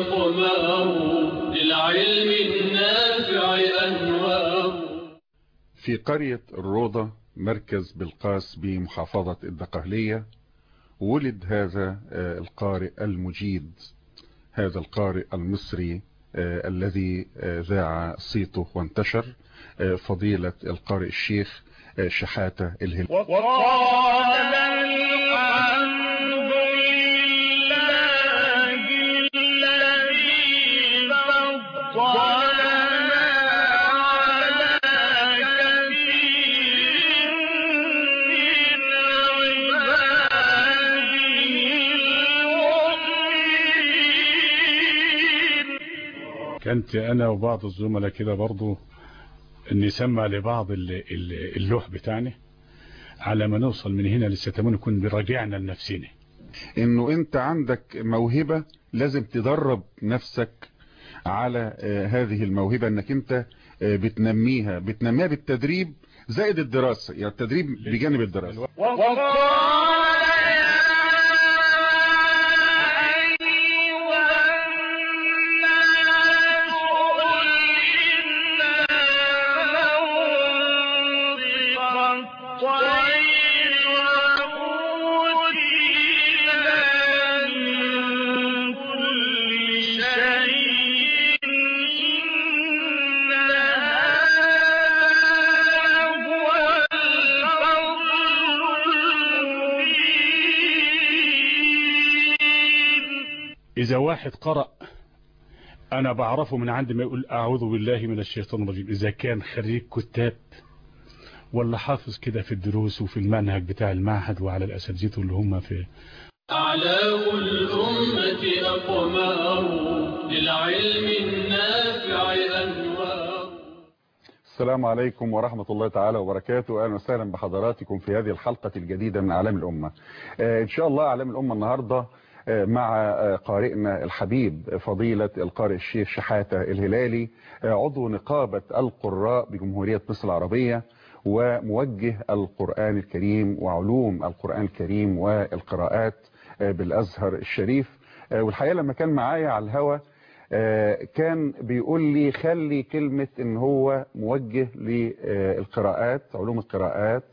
أقمار للعلم النافع أنوار في قرية الروضة مركز بالقاس بمحافظة الدقهلية ولد هذا القارئ المجيد هذا القارئ المصري الذي ذاع صيته وانتشر فضيلة القارئ الشيخ شحاتة الهلال وقال الحمد لله الذي فضلنا على كثير من عباده المؤمنين كنت انا وبعض الزملاء كده برضو نسمع لبعض ال- ال- اللوح بتاعنا على ما نوصل من هنا للستامون نكون براجعنا لنفسنا انه انت عندك موهبة لازم تدرب نفسك على آه، هذه الموهبة انك انت آه، بتنميها بتنميها بالتدريب زائد الدراسة يعني التدريب بجانب الدراسة وقال يا أيها الناس قل إنا منطق الطير وأوتينا من كل شيء إن هذا هو الفضل المبين اذا واحد قرأ انا بعرفه من عند ما يقول اعوذ بالله من الشيطان الرجيم اذا كان خريج كتاب ولا حافظ كده في الدروس وفي المنهج بتاع المعهد وعلى الاساتذته اللي هم في أعلام الأمة أقمار للعلم النافع أنوار السلام عليكم ورحمة الله تعالى وبركاته أهلا وسهلا بحضراتكم في هذه الحلقة الجديدة من أعلام الأمة آه، إن شاء الله أعلام الأمة النهاردة آه، مع آه، قارئنا الحبيب فضيلة القارئ الشيخ شحاتة الهلالي آه، عضو نقابة القراء بجمهورية مصر العربية وموجه القرآن الكريم وعلوم القرآن الكريم والقراءات آه، بالأزهر الشريف آه، والحقيقة لما كان معايا على الهوا آه، كان بيقول لي خلي كلمة ان هو موجه للقراءات علوم القراءات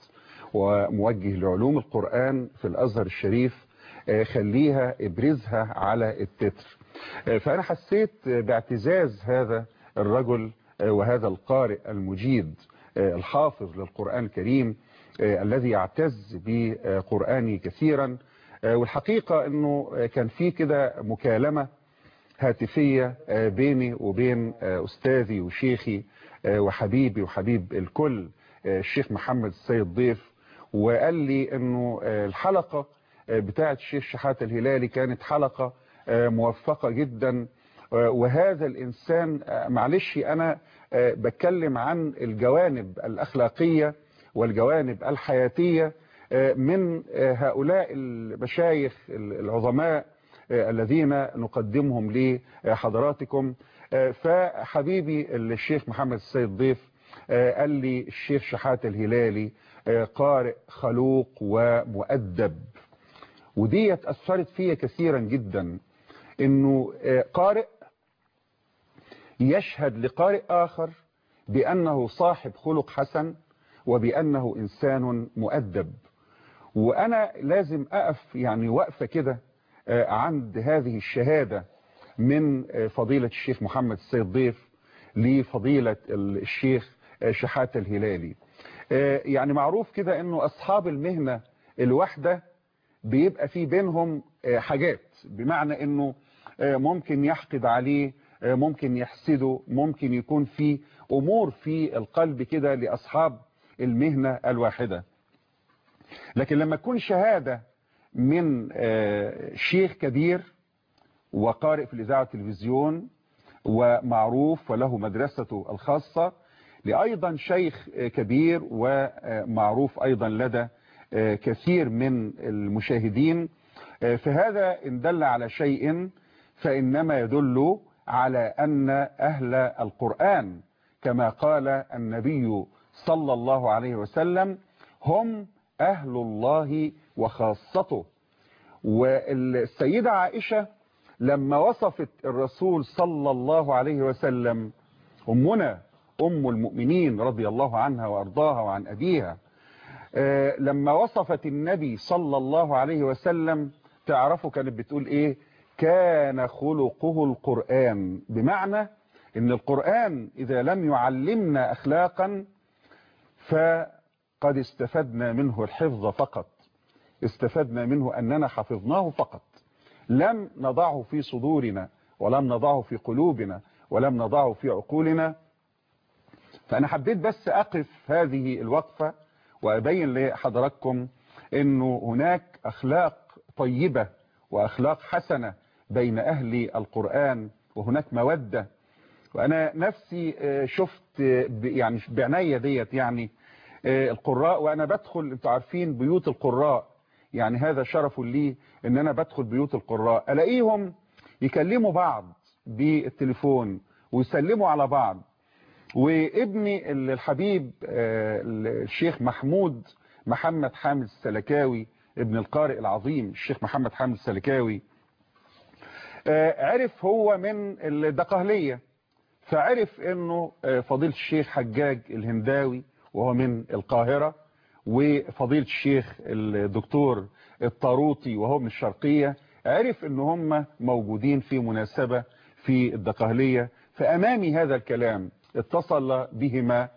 وموجه لعلوم القرآن في الازهر الشريف آه، خليها ابرزها على التتر آه، فانا حسيت باعتزاز هذا الرجل آه، وهذا القارئ المجيد آه، الحافظ للقرآن الكريم آه، الذي يعتز بقرآنه كثيرا آه، والحقيقة انه آه، كان في كده مكالمة هاتفية آه، بيني وبين آه، أستاذي وشيخي آه، وحبيبي وحبيب الكل آه، الشيخ محمد السيد ضيف وقال لي أنه آه، الحلقة آه، بتاعة الشيخ شحات الهلالي كانت حلقة آه، موفقة جدا آه، وهذا الإنسان آه، معلش أنا آه، بتكلم عن الجوانب الأخلاقية والجوانب الحياتية آه، من آه، هؤلاء المشايخ العظماء آه، الذين نقدمهم لحضراتكم آه، فحبيبي الشيخ محمد السيد ضيف آه، قال لي الشيخ شحات الهلالي آه، قارئ خلوق ومؤدب ودي أثرت فيا كثيرا جدا انه آه، قارئ يشهد لقارئ آخر بأنه صاحب خلق حسن وبأنه إنسان مؤدب وأنا لازم أقف يعني وقفة كده آه، عند هذه الشهادة من آه، فضيلة الشيخ محمد السيد ضيف لفضيلة الشيخ آه، شحاتة الهلالي آه، يعني معروف كده أنه أصحاب المهنة الواحدة بيبقى في بينهم آه، حاجات بمعنى أنه آه، ممكن يحقد عليه آه، ممكن يحسده ممكن يكون في أمور في القلب كده لأصحاب المهنة الواحدة لكن لما تكون شهادة من آه، شيخ كبير وقارئ في الإذاعة والتلفزيون ومعروف وله مدرسته الخاصة لأيضا شيخ آه، كبير ومعروف أيضا لدى آه، كثير من المشاهدين آه، فهذا إن دل على شيء فإنما يدل على أن أهل القرآن كما قال النبي صلى الله عليه وسلم هم أهل الله وخاصته والسيدة عائشة لما وصفت الرسول صلى الله عليه وسلم أمنا أم المؤمنين رضي الله عنها وأرضاها وعن أبيها آه، لما وصفت النبي صلى الله عليه وسلم تعرفوا كانت بتقول إيه كان خلقه القرآن بمعنى ان القرآن إذا لم يعلمنا أخلاقا فقد استفدنا منه الحفظ فقط استفدنا منه أننا حفظناه فقط لم نضعه في صدورنا ولم نضعه في قلوبنا ولم نضعه في عقولنا فأنا حبيت بس أقف هذه الوقفة وأبين لحضراتكم أنه هناك أخلاق طيبة وأخلاق حسنة بين أهل القرآن وهناك مودة وأنا نفسي آه، شفت آه، ب- يعني بعناية ديت يعني آه، القراء وأنا بدخل أنتوا عارفين بيوت القراء يعني هذا شرف لي أن أنا بدخل بيوت القراء ألاقيهم يكلموا بعض بالتليفون ويسلموا على بعض وابني الحبيب آه، الشيخ محمود محمد حامد السلكاوي ابن القارئ العظيم الشيخ محمد حامد السلكاوي آه، عرف هو من الدقهلية فعرف انه آه، فضيلة الشيخ حجاج الهنداوي وهو من القاهرة وفضيلة الشيخ الدكتور الطاروطي وهو من الشرقية عرف ان هم موجودين في مناسبة في الدقهلية فأمامي هذا الكلام اتصل بهما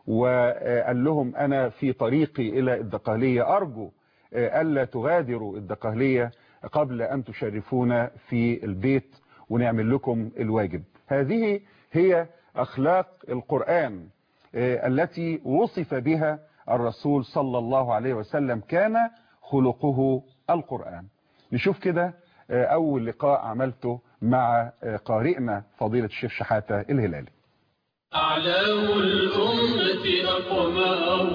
وقال لهم أنا في طريقي إلى الدقهلية أرجو ألا تغادروا الدقهلية قبل أن تشرفونا في البيت ونعمل لكم الواجب هذه هي أخلاق القرآن آه، التي وصف بها الرسول صلى الله عليه وسلم كان خلقه القرآن نشوف كده آه، أول لقاء عملته مع آه، قارئنا فضيلة الشيخ شحاتة الهلالي أعلام الأمة أقمار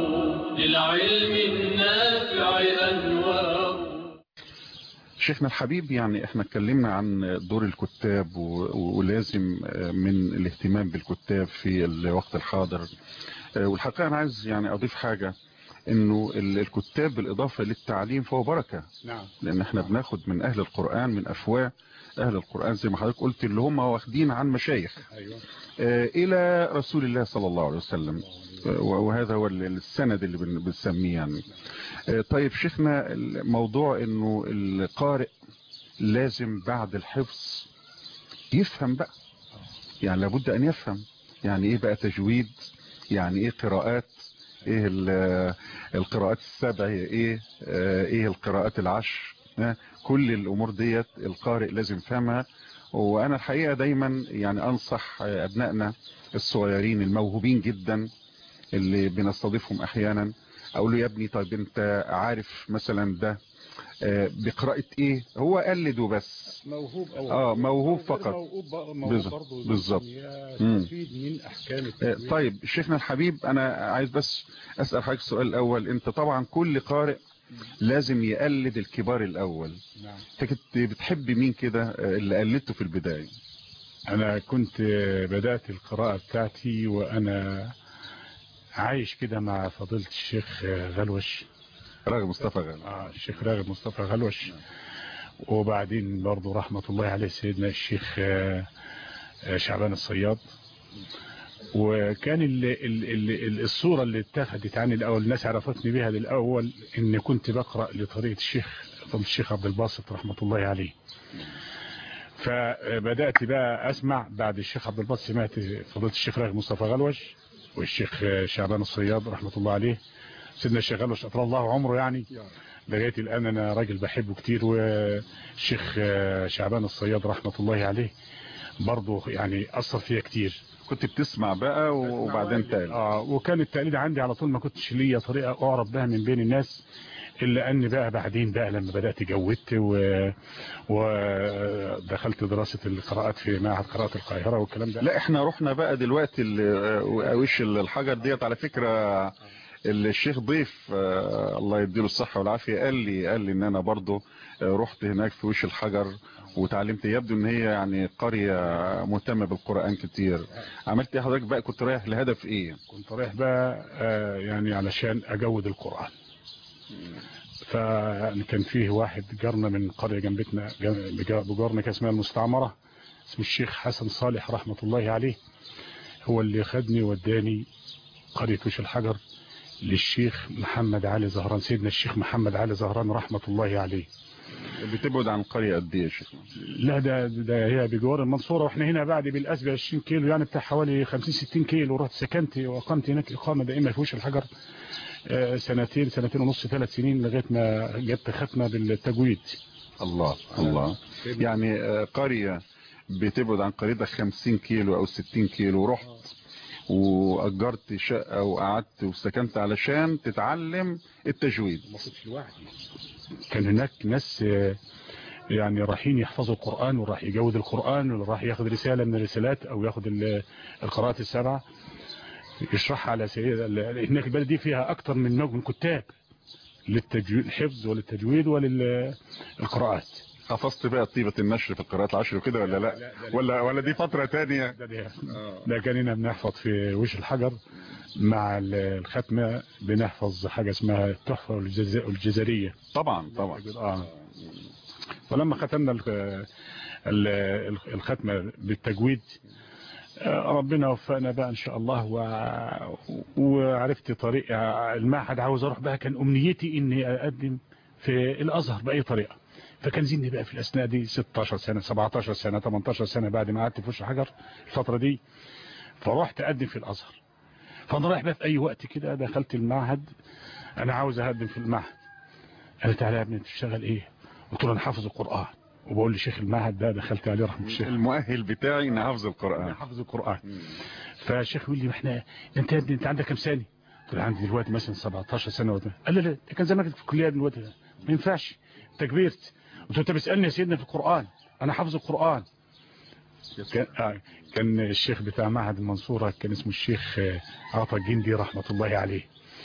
للعلم النافع أنوار شيخنا الحبيب يعني احنا اتكلمنا عن دور الكتاب و- ولازم آه، من الاهتمام بالكتاب في الوقت الحاضر آه، والحقيقة انا عايز يعني اضيف حاجة انه ال- الكتاب بالاضافة للتعليم فهو بركة نعم لان احنا بناخد من اهل القرآن من افواه اهل القرآن زي ما حضرتك قلت اللي هم واخدين عن مشايخ ايوه آه، الى رسول الله صلى الله عليه وسلم آه، وهذا هو ال- السند اللي بن- بنسميه يعني آه، طيب شيخنا الموضوع انه القارئ لازم بعد الحفظ يفهم بقى يعني لابد ان يفهم يعني ايه بقى تجويد يعني ايه قراءات ايه ال- القراءات السبع هي ايه آه، ايه القراءات العشر آه، كل الامور ديت القارئ لازم يفهمها وانا الحقيقة دايما يعني انصح آه، ابنائنا الصغيرين الموهوبين جدا اللي بنستضيفهم احيانا اقول له يا ابني طيب انت عارف مثلا ده آه، بقراءة ايه هو قلد وبس موهوب او آه، موهوب أو غير فقط. موهوب بق- موهوب بالظبط- برضه بالظبط. يستفيد من احكام آه، التجويد طيب شيخنا الحبيب انا عايز بس اسال حضرتك السؤال الاول انت طبعا كل قارئ لازم يقلد الكبار الاول نعم انت كنت بتحب مين كده آه، اللي قلدته في البدايه انا كنت بدأت القراءة بتاعتي وانا عايش كده مع فضيلة الشيخ غلوش راغب مصطفى غالي آه الشيخ راغب مصطفى غلوش وبعدين برضه رحمة الله عليه سيدنا الشيخ آه، آه، شعبان الصياد وكان ال ال ال ال الصورة اللي اتخذت عني الأول الناس عرفتني بها للأول إن كنت بقرأ لطريقة الشيخ فضل الشيخ عبد الباسط رحمة الله عليه فبدأت بقى أسمع بعد الشيخ عبد الباسط سمعت فضيلة الشيخ راغب مصطفى غلوش والشيخ آه، شعبان الصياد رحمة الله عليه سيدنا الشيخ غلوش أطول الله عمره يعني لغاية الآن أنا راجل بحبه كتير والشيخ آه، شعبان الصياد رحمة الله عليه برضه يعني أثر فيا كتير كنت بتسمع بقى وبعدين تقلد آه وكان التقليد عندي على طول ما كنتش ليا طريقة أعرف بها من بين الناس إلا أن بقى بعدين بقى لما بدأت جودت و... ودخلت دراسة القراءات في معهد قراءة القاهرة والكلام ده لا احنا رحنا بقى دلوقتي ال- آه، وش الحجر ديت على فكرة الشيخ ضيف آه، الله يديله الصحة والعافية قال لي قال لي ان انا برضو آه، رحت هناك في وش الحجر وتعلمت يبدو ان هي يعني قرية مهتمة بالقرآن كتير عملت ايه حضرتك بقى كنت رايح لهدف ايه كنت رايح بقى آه يعني علشان أجود القرآن فكان فيه واحد جارنا من قرية جنبتنا جنب- بجارنا كان اسمها المستعمرة اسمه الشيخ حسن صالح رحمة الله عليه هو اللي خدني وداني قرية وش الحجر للشيخ محمد علي زهران سيدنا الشيخ محمد علي زهران رحمة الله عليه بتبعد عن القرية قد ايه يا شيخ لا ده ده هي بجوار المنصورة واحنا هنا بعد بالأسب 20 كيلو يعني بتاع حوالي 50 60 كيلو رحت سكنت وأقمت هناك إقامة دائمة في وش الحجر آه، سنتين سنتين ونص ثلاث سنين لغاية ما جبت ختمة بالتجويد الله الله يعني آه، قرية بتبعد عن قريتك 50 كيلو او 60 كيلو رحت واجرت شقة وقعدت وسكنت علشان تتعلم التجويد ما كنتش لوحدي كان هناك ناس آه، يعني رايحين يحفظوا القرآن وراح يجود القرآن وراح ياخد رسالة من الرسالات او ياخد ال- القراءات السبعة يشرحها على سيد هناك البلد دي فيها اكتر من نوع من كتاب للتجويد الحفظ وللتجويد وللقراءات حفظت بقى طيبة النشر في القراءات العشر وكده ولا لا ولا ولا دي فترة تانية ده, ده, ده كان هنا بنحفظ في وش الحجر مع ال- الختمة بنحفظ حاجة اسمها التحفة والجز- والجزرية طبعا طبعا آه. فلما ختمنا ال- ال- الختمة بالتجويد آه، ربنا وفقنا بقى ان شاء الله و... وعرفت طريق المعهد عاوز اروح بقى كان امنيتي اني اقدم في الازهر باي طريقه فكان زيني بقى في الاثناء دي 16 سنه 17 سنه 18 سنه بعد ما قعدت في وش الحجر الفتره دي فرحت اقدم في الازهر فانا رايح بقى في اي وقت كده دخلت المعهد انا عاوز اقدم في المعهد قال تعالى يا ابني تشتغل ايه قلت له انا حافظ القران وبقول لشيخ المعهد ده دخلت عليه رحمه الشيخ المؤهل بتاعي ان حفظ انا القرآن حافظ القران فالشيخ يقول لي ما احنا انت يا ابني انت عندك كام سنه قلت له عندي دلوقتي مثلا 17 سنه ولا قال لي لا ده كان زمانك في الكليه دلوقتي ما ينفعش انت كبرت قلت له انت بتسالني يا سيدنا في القران انا حافظ القران كان, آه كان الشيخ بتاع معهد المنصوره كان اسمه الشيخ آه، عطا الجندي رحمه الله عليه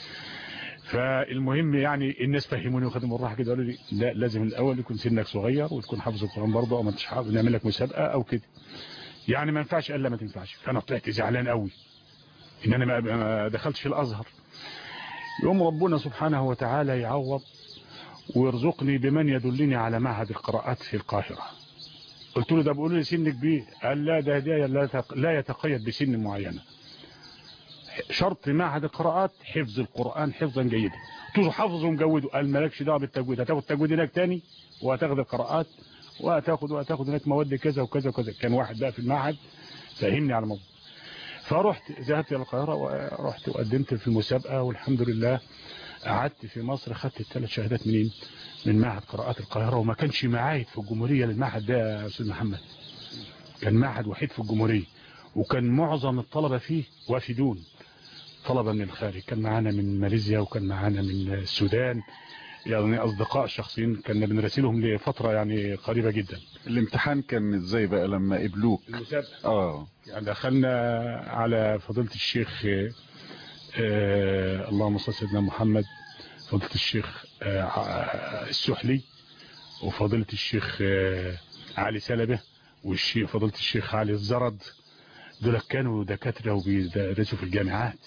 فالمهم يعني الناس فهموني وخدوا بالراحه كده قالوا لي لا لازم الاول يكون سنك صغير وتكون حافظ القران برضه او ما انتش حافظ نعمل لك مسابقه او كده يعني ما ينفعش الا ما تنفعش فانا طلعت زعلان قوي ان انا ما- ما دخلتش في الازهر يوم ربنا سبحانه وتعالى يعوض ويرزقني بمن يدلني على معهد القراءات في القاهرة قلت له ده بيقولوا لي سن كبير قال لا ده هدايا لا يتق- لا يتقيد بسن معينة شرط معهد القراءات حفظ القرآن حفظا جيدا قلت له حفظه ومجوده قال مالكش دعوه بالتجويد هتاخد تجويد هناك تاني وهتاخد القراءات وهتاخد وهتاخد هناك مواد كذا وكذا وكذا كان واحد بقى في المعهد فهمني على الموضوع فرحت ذهبت الى القاهره ورحت وقدمت في المسابقه والحمد لله قعدت في مصر خدت الثلاث شهادات منين من معهد قراءات القاهره وما كانش معايد في الجمهوريه للمعهد ده يا استاذ محمد كان معهد وحيد في الجمهوريه وكان معظم الطلبه فيه وافدون طلبه من الخارج كان معانا من ماليزيا وكان معانا من السودان يعني اصدقاء شخصيين كنا بنراسلهم لفتره يعني قريبه جدا الامتحان كان ازاي بقى لما قبلوك المسابقه اه يعني دخلنا على فضيلة الشيخ آه، آه، اللهم صل على سيدنا محمد فضيلة الشيخ آه، ع- السحلي وفضيلة الشيخ آه، علي سلبة والشيخ فضيلة الشيخ علي الزرد دول كانوا دكاترة وبيدرسوا في الجامعات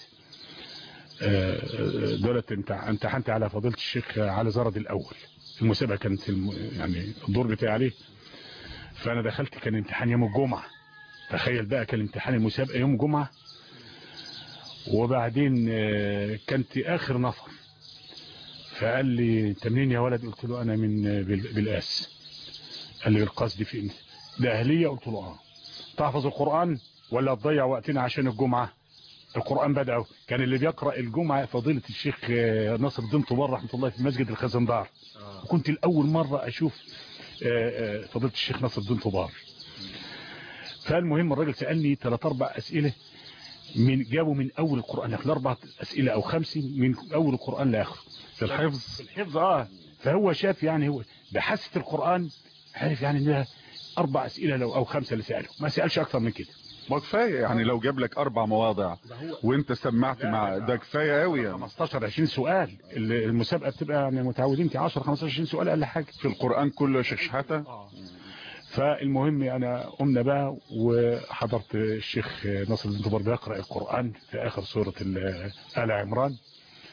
آه، دولت امتح- امتحنت على فضيلة الشيخ علي زرد الأول المسابقة كانت الم- يعني الدور بتاعي عليه فأنا دخلت كان امتحان يوم الجمعة تخيل بقى كان امتحان المسابقة يوم جمعة وبعدين آه، كانت آخر نفر فقال لي انت منين يا ولد قلت له أنا من آه، بال- بالقاس قال لي بالقاس دي فين ده أهلية قلت له آه تحفظ القرآن ولا تضيع وقتنا عشان الجمعة القرآن بدأ أهو. كان اللي بيقرأ الجمعة فضيلة الشيخ آه، ناصر الدين طوبار رحمة الله في مسجد الخزندار وكنت الأول مرة أشوف آه، آه، فضيلة الشيخ ناصر الدين طوبار فالمهم الراجل سألني ثلاث أربع أسئلة من جابوا من أول القرآن لكن أربع أسئلة أو خمسة من أول القرآن لآخره في الحفظ في الحفظ آه فهو شاف يعني هو بحثت القرآن عرف يعني إنها أربع أسئلة لو أو خمسة اللي سأله ما سألش أكتر من كده ما كفايه يعني لو جاب لك اربع مواضع وانت سمعت مع ده كفايه قوي يعني 15 20 سؤال ال- المسابقة بتبقى يعني متعودين في 10 15 20 سؤال أقل حاجة في القران كله يا شيخ شحاته فالمهم انا قمنا بقى وحضرت الشيخ ناصر الدين طبر بيقرا القران في اخر سوره ال- ال عمران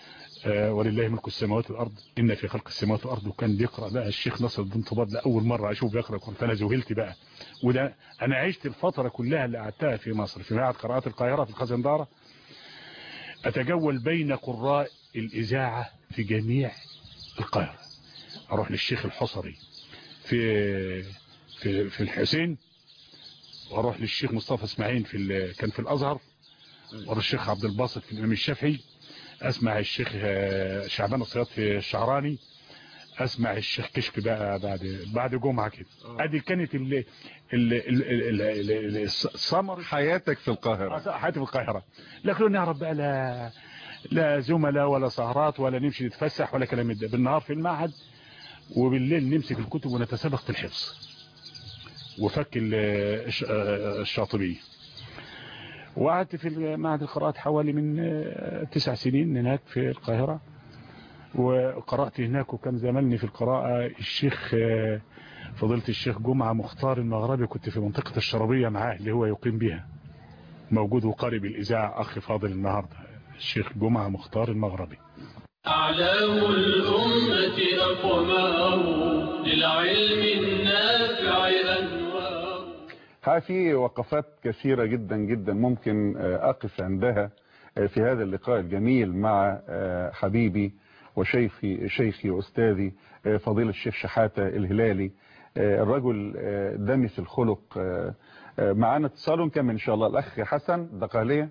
آه، ولله ملك السماوات والارض ان في خلق السماوات والارض وكان بيقرا بقى الشيخ نصر الدين طباط لاول مره اشوف بيقرا القران فانا ذهلت بقى وده انا عشت الفتره كلها اللي قعدتها في مصر في معهد قراءات القاهره في الخزنداره اتجول بين قراء الاذاعه في جميع القاهره اروح للشيخ الحصري في في في الحسين واروح للشيخ مصطفى اسماعيل في ال- كان في الازهر واروح الشيخ عبد الباسط في الامام الشافعي اسمع الشيخ آه، شعبان الصياد في الشعراني اسمع الشيخ كشك بقى بعد بعد جمعه كده ادي كانت ال ال ال ال- ال- ال- السمر حياتك في القاهرة حياتي في القاهره لكن نعرف بقى لا لا زملاء ولا سهرات ولا نمشي نتفسح ولا كلام من ده بالنهار في المعهد وبالليل نمسك الكتب ونتسابق في الحفظ وفك ال- الش- آه، الشاطبية وقعدت في معهد القراءات حوالي من آه، تسع سنين هناك في القاهرة وقرأت هناك وكان زملني في القراءة الشيخ آه، فضيلة الشيخ جمعة مختار المغربي كنت في منطقة الشربية معاه اللي هو يقيم بها موجود وقارب الإذاعة أخي فاضل النهاردة الشيخ جمعة مختار المغربي أعلام الأمة أقمار للعلم النافع أنوار ها في وقفات كثيرة جدا جدا ممكن آه، أقف عندها آه، في هذا اللقاء الجميل مع آه، حبيبي وشيخي شيخي وأستاذي آه، فضيلة الشيخ شحاتة الهلالي آه، الرجل آه، دمث الخلق آه، آه، معانا اتصال نكمل إن شاء الله الأخ حسن دقهلية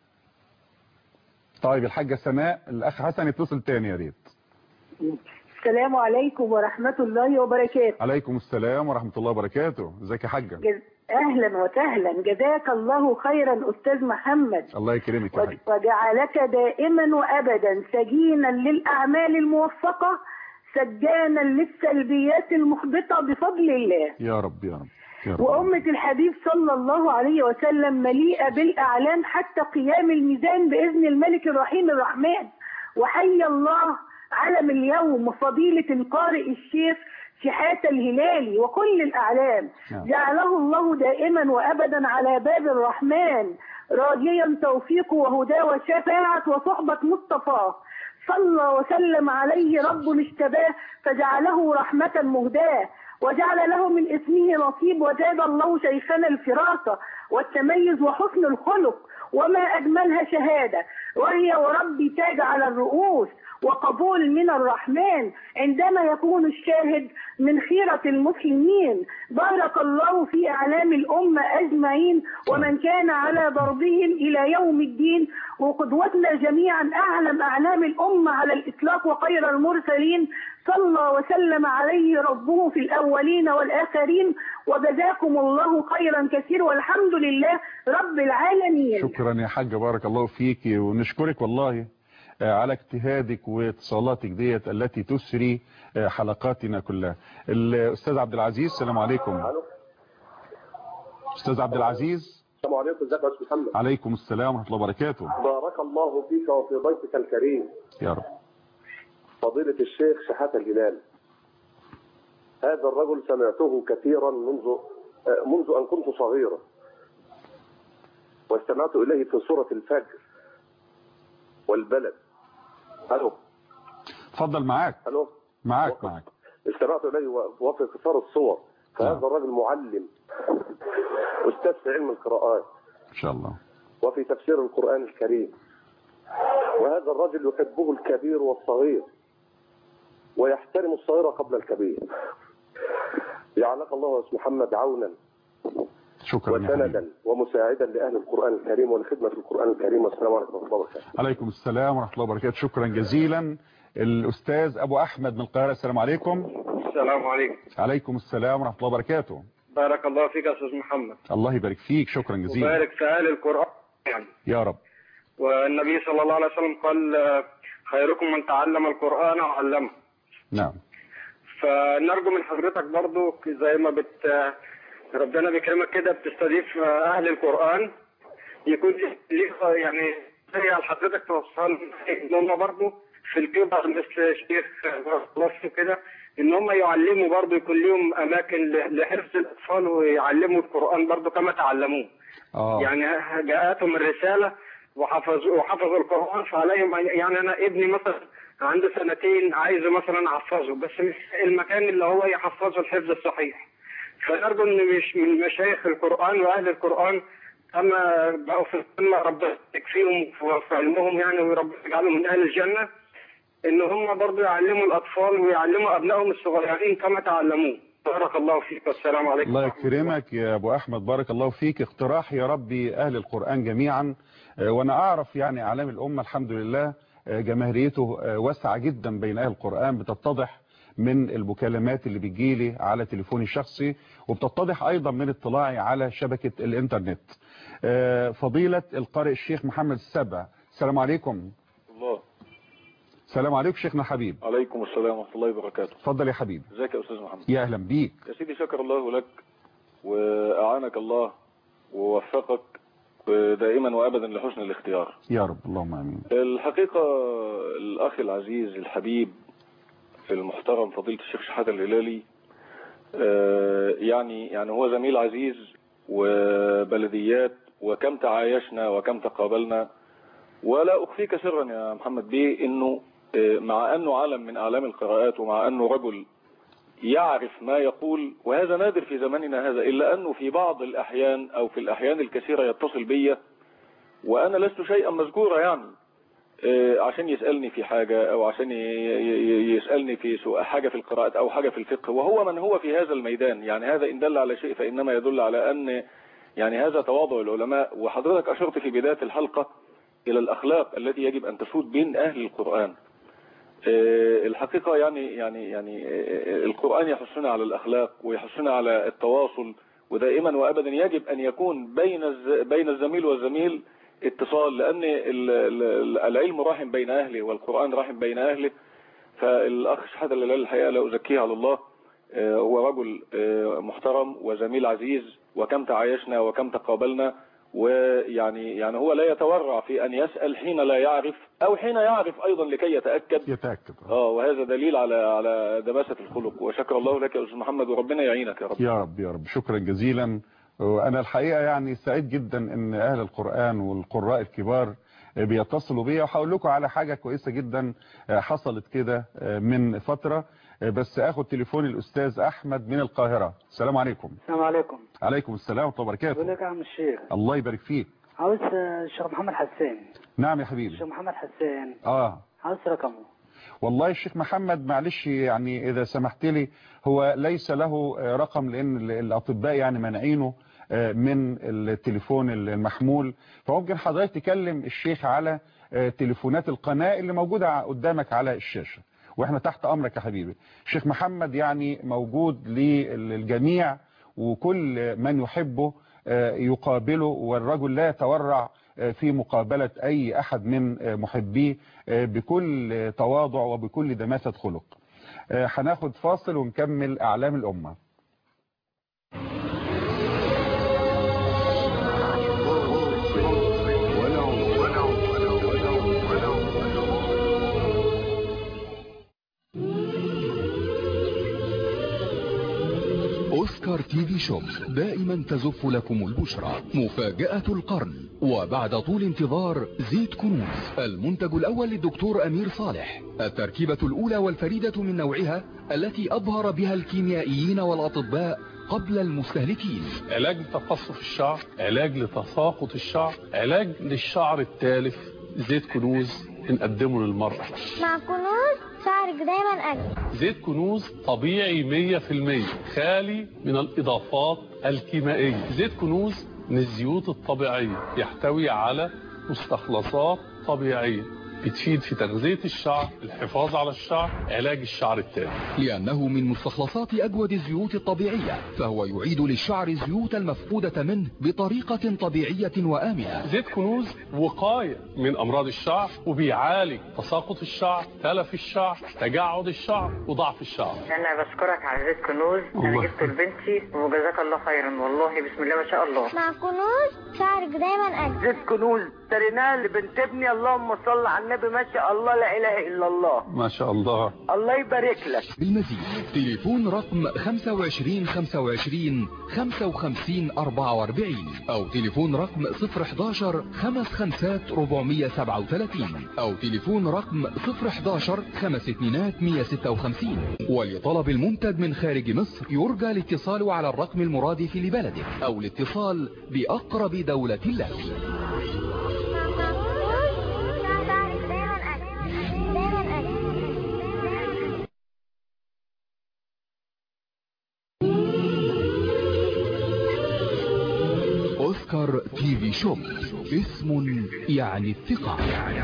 طيب الحاجة سناء الأخ حسن يتصل تاني يا ريت السلام عليكم ورحمة الله وبركاته عليكم السلام ورحمة الله وبركاته ازيك يا حاجة جز... أهلا وسهلا جزاك الله خيرا أستاذ محمد الله يكرمك يا حاج وجعلك دائما وأبدا سجينا للأعمال الموفقة سجانا للسلبيات المحبطة بفضل الله يا رب يا رب يا رب وأمة الحبيب صلى الله عليه وسلم مليئة بالأعلام حتى قيام الميزان بإذن الملك الرحيم الرحمن وحي الله علم اليوم فضيلة القارئ الشيخ شحاتة الهلالي وكل الأعلام نعم. جعله الله دائما وأبدا على باب الرحمن راجيا توفيقه وهداه وشفاعة وصحبة مصطفاه صلى وسلم عليه رب اشتباه فجعله رحمة مهداه وجعل له من اسمه نصيب وزاد الله شيخنا الفراسة والتميز وحسن الخلق وما أجملها شهادة وهي وربي تاج على الرؤوس وقبول من الرحمن عندما يكون الشاهد من خيرة المسلمين بارك الله في أعلام الأمة أجمعين ومن كان على ضربهم إلى يوم الدين وقدوتنا جميعا أعلم أعلام الأمة على الإطلاق وخير المرسلين صلى وسلم عليه ربه في الأولين والآخرين وجزاكم الله خيرا كثير والحمد لله رب العالمين شكرا يا حاجة بارك الله فيك ونشكرك والله آه، على اجتهادك واتصالاتك ديت التي تسري آه، حلقاتنا كلها الأستاذ عبد العزيز السلام عليكم أستاذ عبد العزيز السلام عليكم ازيك يا استاذ محمد عليكم السلام ورحمة الله وبركاته بارك الله فيك وفي ضيفك الكريم يا رب فضيلة الشيخ شحاتة الهلال هذا الرجل سمعته كثيرا منذ آه، منذ أن كنت صغيرا واستمعت إليه في سورة الفجر والبلد ألو اتفضل معاك ألو معاك معاك استمعت إليه وفي قصار الصور فهذا الرجل معلم أستاذ في علم القراءات إن شاء الله وفي تفسير القرآن الكريم وهذا الرجل يحبه الكبير والصغير ويحترم الصغير قبل الكبير جعلك الله يا أستاذ محمد عونا شكرا يا حبيبي وسندا ومساعدا لأهل القرآن الكريم ولخدمة القرآن الكريم والسلام عليكم ورحمة الله وبركاته عليكم السلام ورحمة الله وبركاته شكرا جزيلا الأستاذ أبو أحمد من القاهرة السلام عليكم السلام عليكم عليكم السلام ورحمة الله وبركاته بارك الله فيك يا استاذ محمد الله يبارك فيك شكرا جزيلا وبارك في اهل القران يعني يا رب والنبي صلى الله عليه وسلم قال آه، خيركم من تعلم القران وعلمه نعم فنرجو من حضرتك برضو زي ما بت ربنا بيكرمك كده بتستضيف آه، اهل القران يكون ليه يعني زي حضرتك توصل ان هم برضو في الكبر مثل الشيخ نفسه كده ان هم يعلموا برضو يكون لهم اماكن ل- لحفظ الاطفال ويعلموا القران برضو كما تعلموه آه. يعني جاءتهم الرسالة وحفظوا وحفظوا القرآن فعليهم أن- يعني أنا ابني مثلا عنده سنتين عايزه مثلا احفظه بس مش المكان اللي هو يحفظه الحفظ الصحيح فنرجو ان مش من مشايخ القران واهل القران اما بقوا في القمه ربنا يكفيهم في علمهم يعني وربنا يجعلهم من اهل الجنه ان هم برضه يعلموا الاطفال ويعلموا ابنائهم الصغيرين كما تعلموه بارك الله فيك والسلام عليكم الله ورحمة الله. يكرمك يا ابو احمد بارك الله فيك اقتراح يا ربي اهل القرآن جميعا آه، وانا اعرف يعني اعلام الامة الحمد لله آه، جماهيريته آه، واسعة جدا بين اهل القرآن بتتضح من المكالمات اللي بتجيلي على تليفوني الشخصي وبتتضح ايضا من اطلاعي على شبكة الانترنت آه، فضيلة القارئ الشيخ محمد السبع السلام عليكم الله السلام عليكم شيخنا حبيب عليكم السلام ورحمة الله وبركاته اتفضل يا حبيب ازيك يا أستاذ محمد يا اهلا بيك يا سيدي شكر الله لك وأعانك الله ووفقك دائما وأبدا لحسن الاختيار يا رب اللهم امين الحقيقة الأخ العزيز الحبيب المحترم فضيلة الشيخ شحاتة الهلالي آه، يعني يعني هو زميل عزيز وبلديات وكم تعايشنا وكم تقابلنا ولا أخفيك سرا يا محمد بيه إنه آه، مع أنه عالم من أعلام القراءات ومع أنه رجل يعرف ما يقول وهذا نادر في زماننا هذا إلا أنه في بعض الأحيان أو في الأحيان الكثيرة يتصل بي وأنا لست شيئا مذكورا يعني آه، عشان يسألني في حاجة أو عشان ي- ي- يسألني في سوء حاجة في القراءة أو حاجة في الفقه وهو من هو في هذا الميدان يعني هذا إن دل على شيء فإنما يدل على أن يعني هذا تواضع العلماء وحضرتك أشرت في بداية الحلقة إلى الأخلاق التي يجب أن تسود بين أهل القرآن آه، الحقيقة يعني يعني يعني آه، القرآن يحثنا على الأخلاق ويحثنا على التواصل ودائما وأبدا يجب أن يكون بين الز- بين الزميل والزميل اتصال لأن ال- ال- العلم راحم بين أهله والقرآن راحم بين أهله فالأخ شحات الهلال الحقيقة لا أزكيه على الله آه، هو رجل آه، محترم وزميل عزيز وكم تعايشنا وكم تقابلنا ويعني يعني هو لا يتورع في أن يسأل حين لا يعرف أو حين يعرف أيضا لكي يتأكد يتأكد اه وهذا دليل على على دباسة الخلق وشكر الله لك يا أستاذ محمد وربنا يعينك يا رب يا رب يا رب شكرا جزيلا وانا الحقيقة يعني سعيد جدا ان اهل القرآن والقراء الكبار بيتصلوا بيا وهقول لكم على حاجة كويسة جدا حصلت كده من فترة بس اخد تليفون الاستاذ احمد من القاهرة السلام عليكم السلام عليكم عليكم السلام ورحمة الله بقول وبركاته لك يا عم الشيخ الله يبارك فيك عاوز آه، الشيخ محمد حسين نعم يا حبيبي الشيخ محمد حسين اه عاوز رقمه والله الشيخ محمد معلش يعني إذا سمحت لي هو ليس له آه، رقم لأن ال- الأطباء يعني منعينه آه، من التليفون المحمول فممكن حضرتك تكلم الشيخ على آه، تليفونات القناة اللي موجودة ع- قدامك على الشاشة واحنا تحت أمرك يا حبيبي الشيخ محمد يعني موجود للجميع وكل من يحبه آه، يقابله والرجل لا يتورع آه، في مقابلة أي أحد من آه، محبيه آه، بكل آه، تواضع وبكل دماسة خلق آه، هناخد فاصل ونكمل أعلام الأمة أوسكار تي في شوب دائما تزف لكم البشرى مفاجأة القرن وبعد طول انتظار زيت كنوز المنتج الأول للدكتور أمير صالح التركيبة الأولى والفريدة من نوعها التي أبهر بها الكيميائيين والأطباء قبل المستهلكين علاج لتقصف الشعر علاج لتساقط الشعر علاج للشعر التالف زيت كنوز بنقدمه للمرأة مع كنوز شعرك دايما أجمل زيت كنوز طبيعي 100% خالي من الإضافات الكيميائية زيت كنوز من الزيوت الطبيعية يحتوي على مستخلصات طبيعية بتفيد في تغذية الشعر الحفاظ على الشعر علاج الشعر التالف لأنه من مستخلصات أجود الزيوت الطبيعية فهو يعيد للشعر الزيوت المفقودة منه بطريقة طبيعية وآمنة زيت كنوز وقاية من أمراض الشعر وبيعالج تساقط الشعر تلف الشعر تجعد الشعر وضعف الشعر انا بشكرك على زيت كنوز انا الله. جبته لبنتي وجزاك الله خيرا والله بسم الله ما شاء الله مع كنوز شعرك دايما أجمل زيت كنوز اشتريناه لبنت ابني اللهم صل على النبي ما شاء الله لا اله الا الله ما شاء الله الله يبارك لك بالمزيد تليفون رقم 25 25 55 44 او تليفون رقم 011 55 437 او تليفون رقم 011 5 2 156 ولطلب المنتج من خارج مصر يرجى الاتصال على الرقم المرادف لبلدك او الاتصال باقرب دولة لك اوسكار تي في شوب اسم يعني الثقة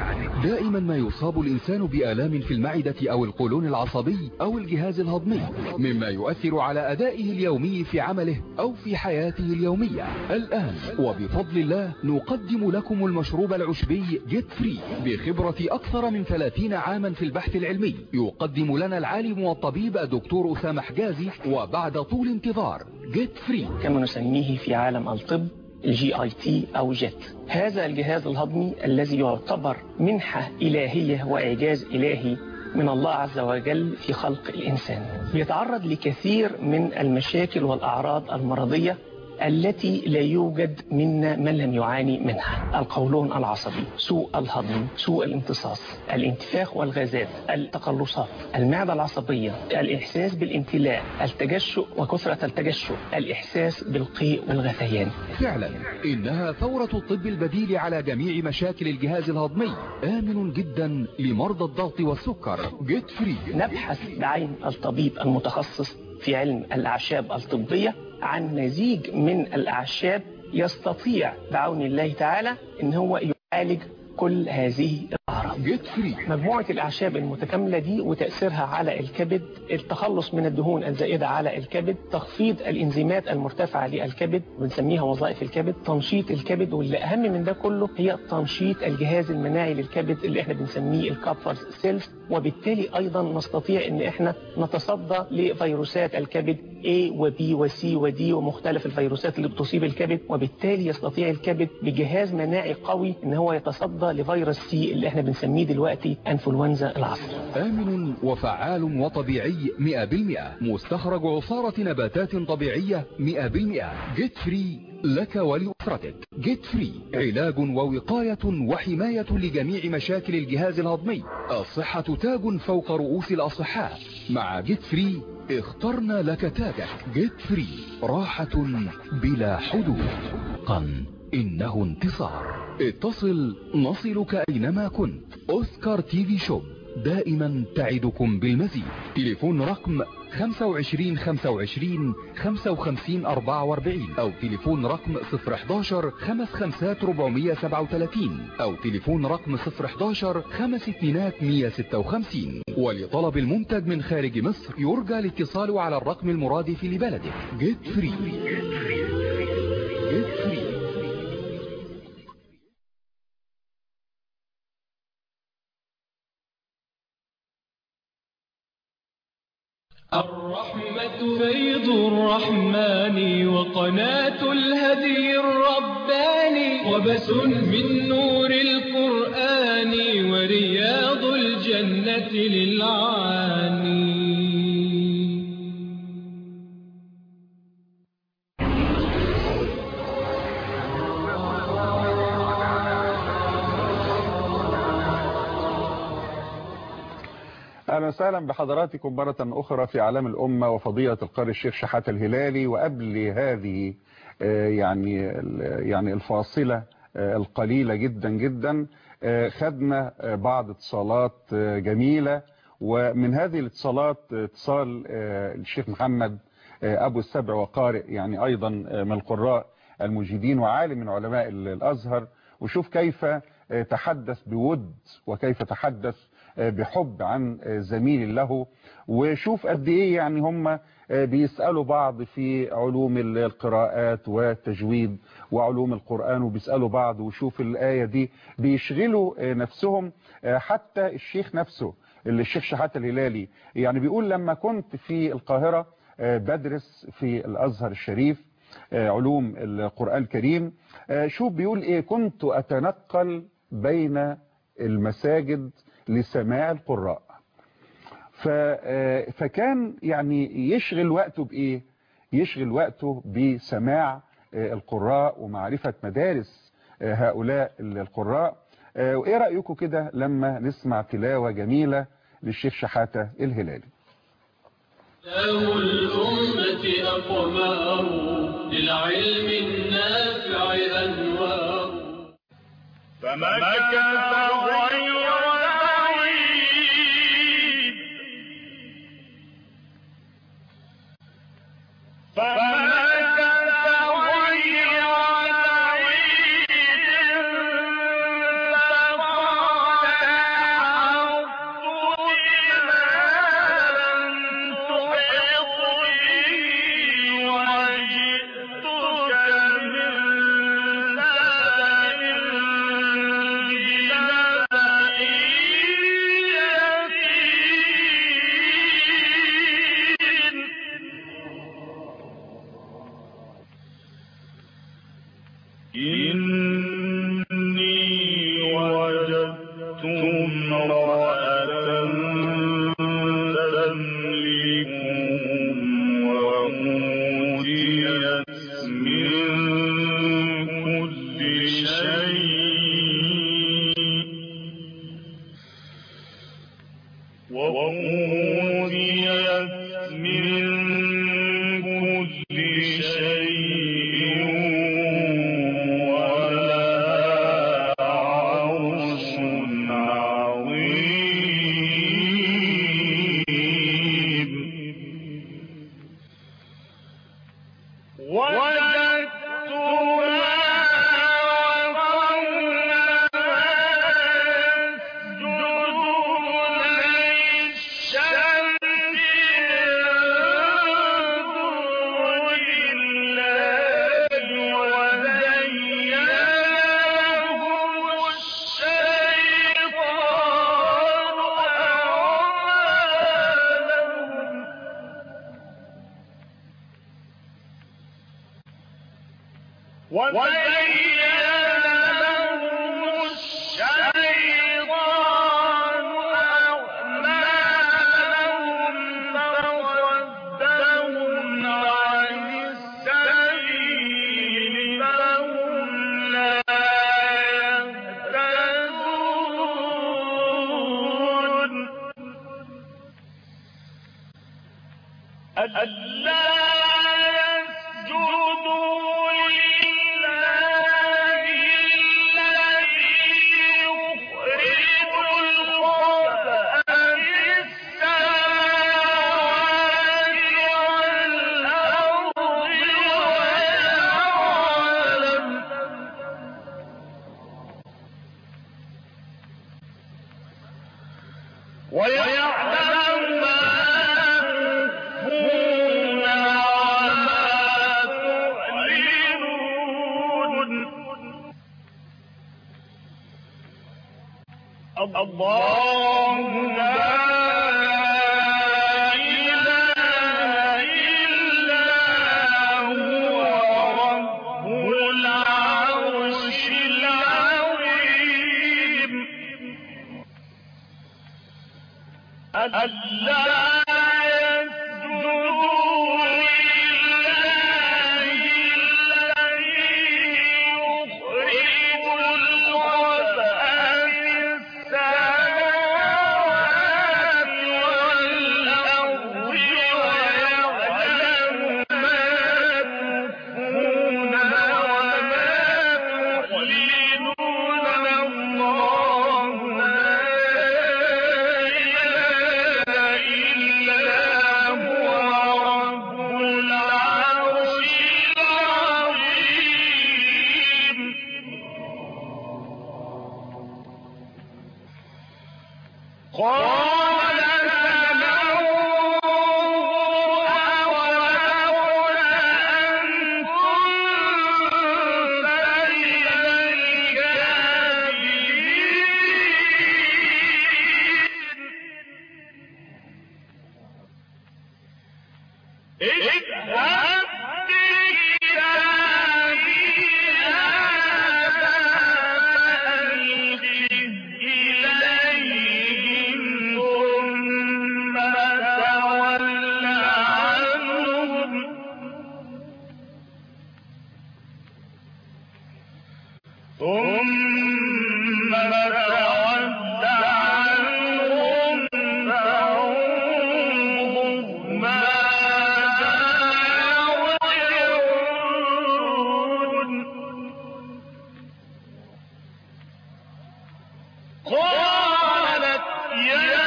دائما ما يصاب الانسان بآلام في المعدة او القولون العصبي او الجهاز الهضمي مما يؤثر على ادائه اليومي في عمله او في حياته اليومية الان وبفضل الله نقدم لكم المشروب العشبي جيت فري بخبرة اكثر من 30 عاما في البحث العلمي يقدم لنا العالم والطبيب الدكتور اسامة حجازي وبعد طول انتظار جيت فري كما نسميه في عالم الطب الجي اي تي او جيت هذا الجهاز الهضمي الذي يعتبر منحة إلهية وإعجاز إلهي من الله عز وجل في خلق الإنسان بيتعرض لكثير من المشاكل والأعراض المرضية التي لا يوجد منا من لم يعاني منها القولون العصبي سوء الهضم سوء الامتصاص الانتفاخ والغازات التقلصات المعدة العصبية الإحساس بالامتلاء التجشؤ وكثرة التجشؤ الإحساس بالقيء والغثيان فعلا إنها ثورة الطب البديل على جميع مشاكل الجهاز الهضمي آمن جدا لمرضى الضغط والسكر جيت فري نبحث بعين الطبيب المتخصص في علم الأعشاب الطبية عن مزيج من الأعشاب يستطيع بعون الله تعالى ان هو يعالج كل هذه الأعراض جيت فري مجموعة الأعشاب المتكاملة دي وتأثيرها على الكبد التخلص من الدهون الزائدة على الكبد تخفيض الإنزيمات المرتفعة للكبد بنسميها وظائف الكبد تنشيط الكبد واللي أهم من ده كله هي تنشيط الجهاز المناعي للكبد اللي احنا بنسميه الكابفر سيلز وبالتالي أيضا نستطيع ان احنا نتصدى لفيروسات الكبد A و B و C و D ومختلف الفيروسات اللي بتصيب الكبد وبالتالي يستطيع الكبد بجهاز مناعي قوي ان هو يتصدى لفيروس سي اللي احنا بنسميه دلوقتي انفلونزا العصر آمن وفعال وطبيعي 100% مستخرج عصارة نباتات طبيعية 100% جيت فري لك ولأسرتك جيت فري علاج ووقاية وحماية لجميع مشاكل الجهاز الهضمي الصحة تاج فوق رؤوس الأصحاء مع جيت فري اخترنا لك تاجك جيت فري راحة بلا حدود قن إنه انتصار اتصل نصلك أينما كنت أوسكار تي في شوب دائما تعدكم بالمزيد تليفون رقم 25 25 55 44 او تليفون رقم 011 55 437 او تليفون رقم 011 52 156 ولطلب المنتج من خارج مصر يرجى الاتصال على الرقم المرادف لبلدك جيت فري جيت فري الرحمة فيض الرحمن وقناة الهدي الرباني وبس من نور القرآن ورياض الجنة للعاني اهلا وسهلا بحضراتكم مرة اخرى في عالم الامة وفضيلة القارئ الشيخ شحاتة الهلالي وقبل هذه آه، يعني يعني الفاصلة آه، القليلة جدا جدا آه، خدنا آه، بعض اتصالات آه، جميلة ومن هذه الاتصالات اتصال آه، الشيخ محمد آه، ابو السبع وقارئ يعني ايضا آه، من القراء المجيدين وعالم من علماء الازهر وشوف كيف آه، تحدث بود وكيف تحدث آه، بحب عن آه، زميل له وشوف قد ايه يعني هم آه، بيسألوا بعض في علوم ال- القراءات والتجويد وعلوم القرآن وبيسألوا بعض وشوف الآية دي بيشغلوا آه، نفسهم آه، حتى الشيخ نفسه اللي الشيخ شحاتة الهلالي يعني بيقول لما كنت في القاهرة آه، بدرس في الأزهر الشريف آه، علوم القرآن الكريم آه، شوف بيقول ايه كنت أتنقل بين المساجد لسماع القراء ف- آه، فكان يعني يشغل وقته بإيه يشغل وقته بسماع آه، القراء ومعرفة مدارس آه، هؤلاء القراء آه، وإيه رأيكم كده لما نسمع تلاوة جميلة للشيخ شحاتة الهلالي له الأمة أقمار للعلم النافع أنوار فمكث غير بعيد فمكث غير بعيد فقال أحط بما لم تحط به وجئتك من سبأ بنبأ يقين إني وجدت امرأة تملكهم وأوتيت من كل شيء وأوتيت من كل شيء ولها عرش عظيم وزين لهم الشيطان أعمالهم فصدهم عن السبيل فهم لا يهتدون ألا يسجدوا لله الذي يخرج الخبأ في السماوات والأرض ويعلم ويعلم ما تخفون وما تعلنون الله لا إله إلا هو رب العرش العظيم ألا يسجدوا لله الذي يخرج الخبأ في السماوات والأرض ويعلم ما تخفون وما تعلنون الله لا إله إلا هو رب العرش العظيم قال سننظر أولون أنتم فإذا الكافرين اذهب بكتابي هذا فألقه ثم تولى عنهم فانظر ماذا يرجعون قالت يا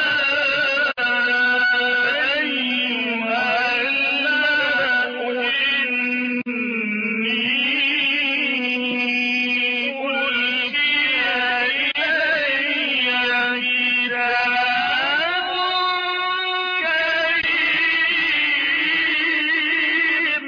أيها الملأ إني ألقي إلي كتاب كريم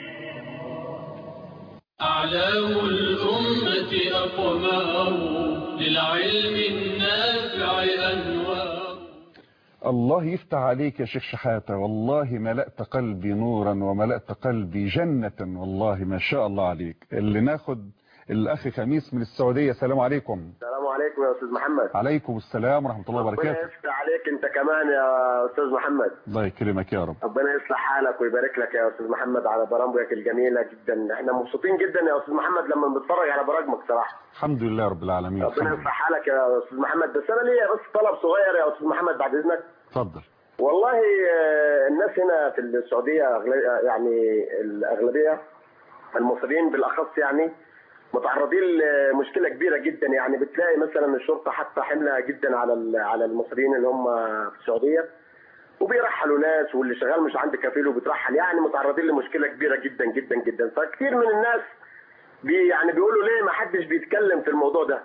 أعلام الأمة أقمار للعلم النافع أنوار الله يفتح عليك يا شيخ شحاتة والله ملأت قلبي نورا وملأت قلبي جنة والله ما شاء الله عليك اللي ناخد الأخ خميس من السعودية السلام عليكم السلام عليكم يا استاذ محمد عليكم السلام ورحمة الله ربنا وبركاته يفتح عليك انت كمان يا استاذ محمد الله يكرمك يا رب ربنا يصلح حالك ويبارك لك يا استاذ محمد على برامجك الجميله جدا احنا مبسوطين جدا يا استاذ محمد لما بنتفرج على برامجك صراحه الحمد لله رب العالمين ربنا الحمد يصلح حالك يا استاذ محمد بس انا ليا بس طلب صغير يا استاذ محمد بعد اذنك اتفضل والله آه، الناس هنا في السعوديه أغل- يعني الاغلبيه المصريين بالاخص يعني متعرضين لمشكله كبيره جدا يعني بتلاقي مثلا الشرطه حتى حمله جدا على ال- على المصريين اللي هم في السعوديه وبيرحلوا ناس واللي شغال مش عند كفيل وبيترحل يعني متعرضين لمشكله كبيره جدا جدا جدا فكتير من الناس بي يعني بيقولوا ليه ما حدش بيتكلم في الموضوع ده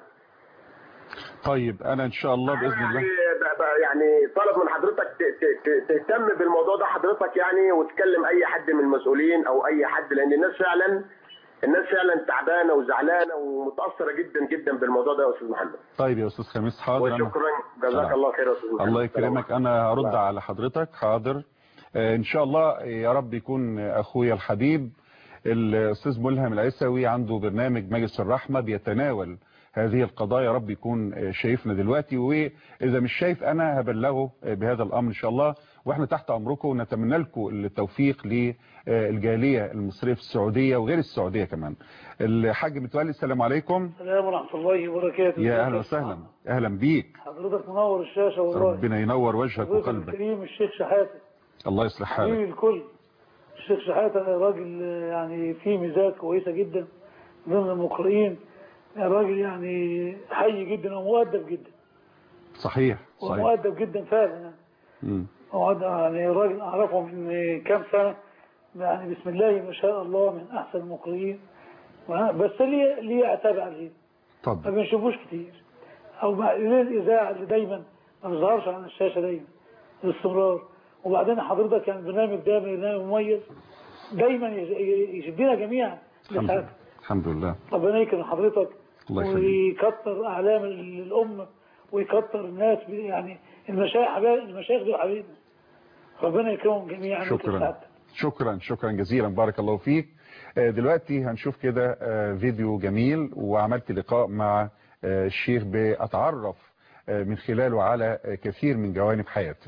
طيب أنا إن شاء الله بإذن الله يعني ب- ب- يعني طلب من حضرتك ت- ت- ت- تهتم بالموضوع ده حضرتك يعني وتكلم اي حد من المسؤولين او اي حد لان الناس فعلا الناس فعلا تعبانه وزعلانه ومتاثره جدا جدا بالموضوع ده يا استاذ محمد طيب يا أستاذ خميس حاضر أنا وشكرا جزاك الله خير يا استاذ محمد الله يكرمك انا هرد على حضرتك حاضر آه، ان شاء الله يا رب يكون اخويا الحبيب الاستاذ ملهم العيسوي عنده برنامج مجلس الرحمه بيتناول هذه القضايا يا رب يكون آه، شايفنا دلوقتي واذا مش شايف انا هبلغه آه، بهذا الامر ان شاء الله واحنا تحت امركم ونتمنى لكم التوفيق للجاليه المصريه في السعوديه وغير السعوديه كمان الحاج متولي السلام عليكم السلام ورحمة الله وبركاته يا اهلا وسهلا اهلا بيك حضرتك منور الشاشة والله ربنا ينور وجهك حضرتك وقلبك الكريم الشيخ شحاتة الله يصلح حالك حبيبي الكل الشيخ شحاتة راجل يعني فيه ميزات كويسة جدا ضمن المقرئين راجل يعني حي جدا ومؤدب جدا صحيح صحيح ومؤدب جدا فعلا يعني. مم. مؤدب يعني راجل أعرفه من كام سنة يعني بسم الله ما شاء الله من أحسن المقرئين بس ليه ليه اعتاب عليه ما اتفضل بنشوفوش كتير او مع ليه الاذاعه اللي دايما ما بيظهرش على الشاشه دايما باستمرار وبعدين حضرتك يعني البرنامج ده برنامج مميز دايما يش- يشدنا جميعا الحمد لسعادتك لله الحمد لله ربنا يكرم حضرتك الله يخليك ويكتر اعلام ال- الامه ويكتر الناس ب- يعني المشايخ حبايب المشايخ دول حبايبنا ربنا يكرمهم جميعا شكرا ويسعدك. شكرا شكرا جزيلا بارك الله فيك آه، دلوقتي هنشوف كده آه، فيديو جميل وعملت لقاء مع آه، الشيخ بأتعرف آه، من خلاله على آه، كثير من جوانب حياته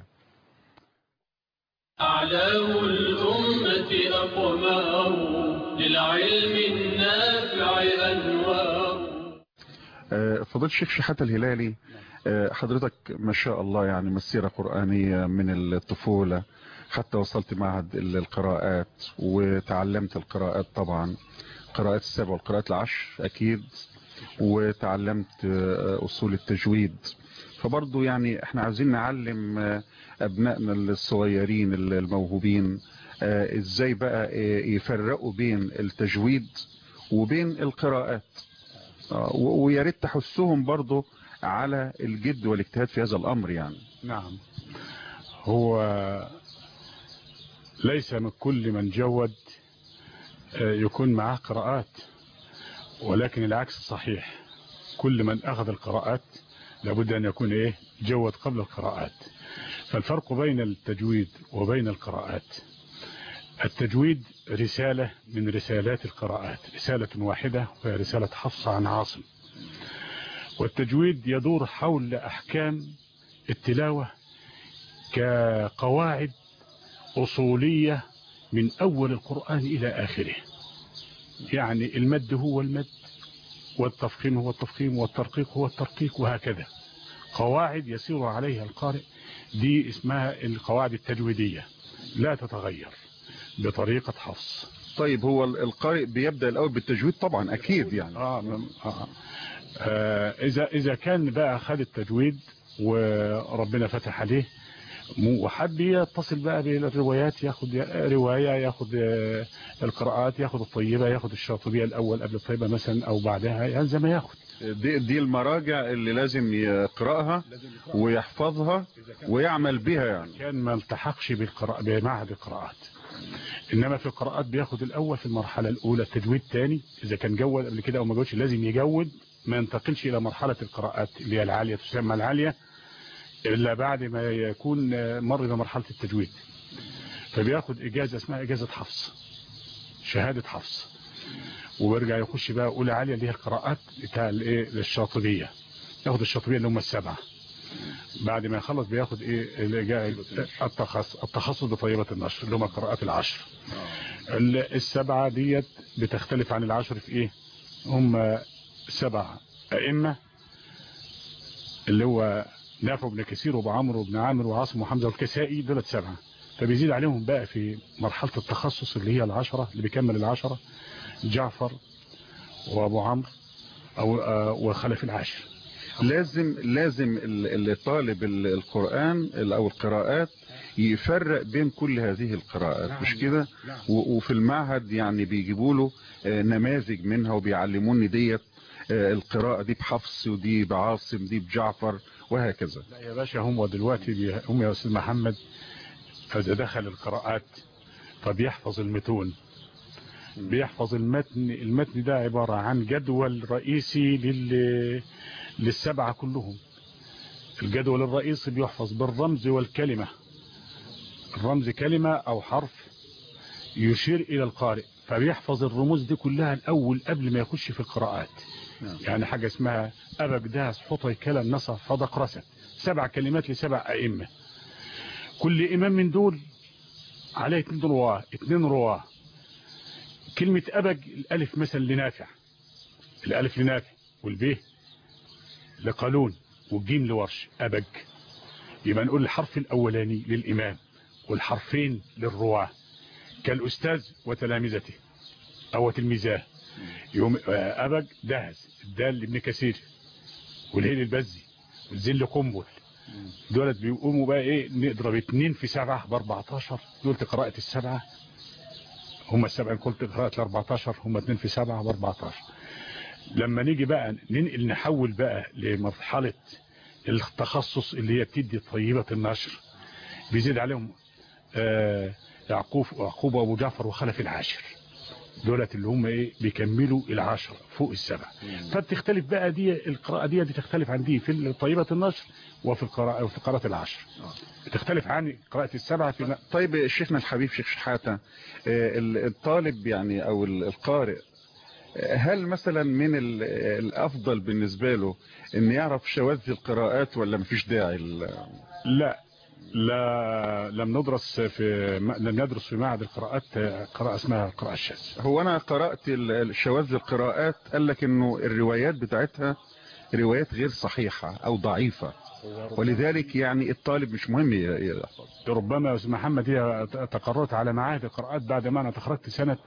أعلام الأمة أقمار للعلم النافع أنوار آه، فضيلة الشيخ شحاتة الهلالي آه، حضرتك ما شاء الله يعني مسيرة قرآنية من الطفولة حتى وصلت معهد ال- القراءات وتعلمت القراءات طبعا قراءات السبع والقراءات العشر أكيد وتعلمت آه، أصول التجويد فبرضو يعني احنا عايزين نعلم آه، أبنائنا الصغيرين الموهوبين آه، ازاي بقى آه، يفرقوا بين التجويد وبين القراءات آه، و- ويا ريت تحثهم برضو على الجد والاجتهاد في هذا الامر يعني نعم هو ليس من كل من جود آه، يكون معه قراءات ولكن العكس صحيح كل من أخذ القراءات لابد أن يكون إيه جود قبل القراءات فالفرق بين التجويد وبين القراءات التجويد رسالة من رسالات القراءات رسالة واحدة وهي رسالة حفص عن عاصم والتجويد يدور حول أحكام التلاوة كقواعد أصولية من أول القرآن إلى آخره يعني المد هو المد والتفخيم هو التفخيم والترقيق هو الترقيق وهكذا قواعد يسير عليها القارئ دي اسمها القواعد التجويدية لا تتغير بطريقة حفص طيب هو القارئ بيبدأ الأول بالتجويد طبعا أكيد يعني آه آه آه إذا إذا كان بقى خد التجويد وربنا فتح عليه وحب يتصل بقى بالروايات ياخد رواية ياخد القراءات ياخد الطيبة ياخد الشاطبية الأول قبل الطيبة مثلا أو بعدها يعني زي ما ياخد دي, دي المراجع اللي لازم يقرأها ويحفظها ويعمل بها يعني كان ما التحقش بالقراءة بمعهد القراءات إنما في القراءات بياخد الأول في المرحلة الأولى التجويد تاني إذا كان جود قبل كده أو ما جودش لازم يجود ما ينتقلش إلى مرحلة القراءات اللي هي العالية تسمى العالية إلا بعد ما يكون مر بمرحلة التجويد فبياخد إجازة اسمها إجازة حفص شهادة حفص وبرجع يخش بقى أولى عالية اللي هي القراءات بتاع الإيه الشاطبية ياخد الشاطبية اللي هم السبعة بعد ما يخلص بياخد إيه التخصص التخصص بطيبة النشر اللي هم القراءات العشر السبعة ديت بتختلف عن العشر في إيه هم سبع أئمة اللي هو نافع بن كثير وابو عمرو بن عامر وعاصم وحمزه والكسائي دولت سبعه فبيزيد عليهم بقى في مرحله التخصص اللي هي العشره اللي بيكمل العشره جعفر وابو عمرو او وخلف العاشر لازم لازم الطالب القرآن او القراءات يفرق بين كل هذه القراءات نعم مش كده نعم وفي المعهد يعني بيجيبوا له نماذج منها وبيعلموني ديت القراءة دي بحفص ودي بعاصم دي بجعفر وهكذا لا يا باشا هم دلوقتي هم يا أستاذ محمد فإذا دخل القراءات فبيحفظ المتون بيحفظ المتن المتن ده عبارة عن جدول رئيسي لل... للسبعة كلهم الجدول الرئيسي بيحفظ بالرمز والكلمة الرمز كلمة أو حرف يشير إلى القارئ فبيحفظ الرموز دي كلها الأول قبل ما يخش في القراءات يعني حاجة اسمها أبك داس حطي كلام نصف فضق رسد سبع كلمات لسبع أئمة كل إمام من دول عليه اتنين رواه اتنين رواه كلمة أبج الألف مثلا لنافع الألف لنافع والبيه لقالون والجيم لورش أبج يبقى نقول الحرف الأولاني للإمام والحرفين للرواه كالأستاذ وتلامذته أو تلميذاه يوم أبج دهز الدال لابن كثير والهيل البزي والزين لقنبل دولت بيقوموا بقى ايه نضرب اتنين في سبعة ب 14 دولت قراءة السبعة هم السبعة قلت قراءة ال 14 هم اتنين في سبعة ب 14 لما نيجي بقى ننقل نحول بقى لمرحلة التخصص اللي هي بتدي طيبة النشر بيزيد عليهم آه يعقوب يعقوب وابو جعفر وخلف العاشر دولت اللي هم ايه بيكملوا العشرة فوق السبع فبتختلف بقى دي القراءة دي بتختلف عن دي في طيبة النشر وفي القراءة وفي قراءة العشر بتختلف عن قراءة السبعة في طيب شيخنا الحبيب شيخ شحاتة الطالب يعني او القارئ هل مثلا من الافضل بالنسبة له ان يعرف شواذ القراءات ولا مفيش داعي لا لا لم ندرس في لم ندرس في معهد القراءات قراءة اسمها القراءة الشاذ هو انا قرأت شواذ القراءات قال لك انه الروايات بتاعتها روايات غير صحيحة او ضعيفة ولذلك يعني الطالب مش مهم يحفظ ربما يا استاذ محمد هي تقررت على معاهد القراءات بعد ما انا تخرجت سنة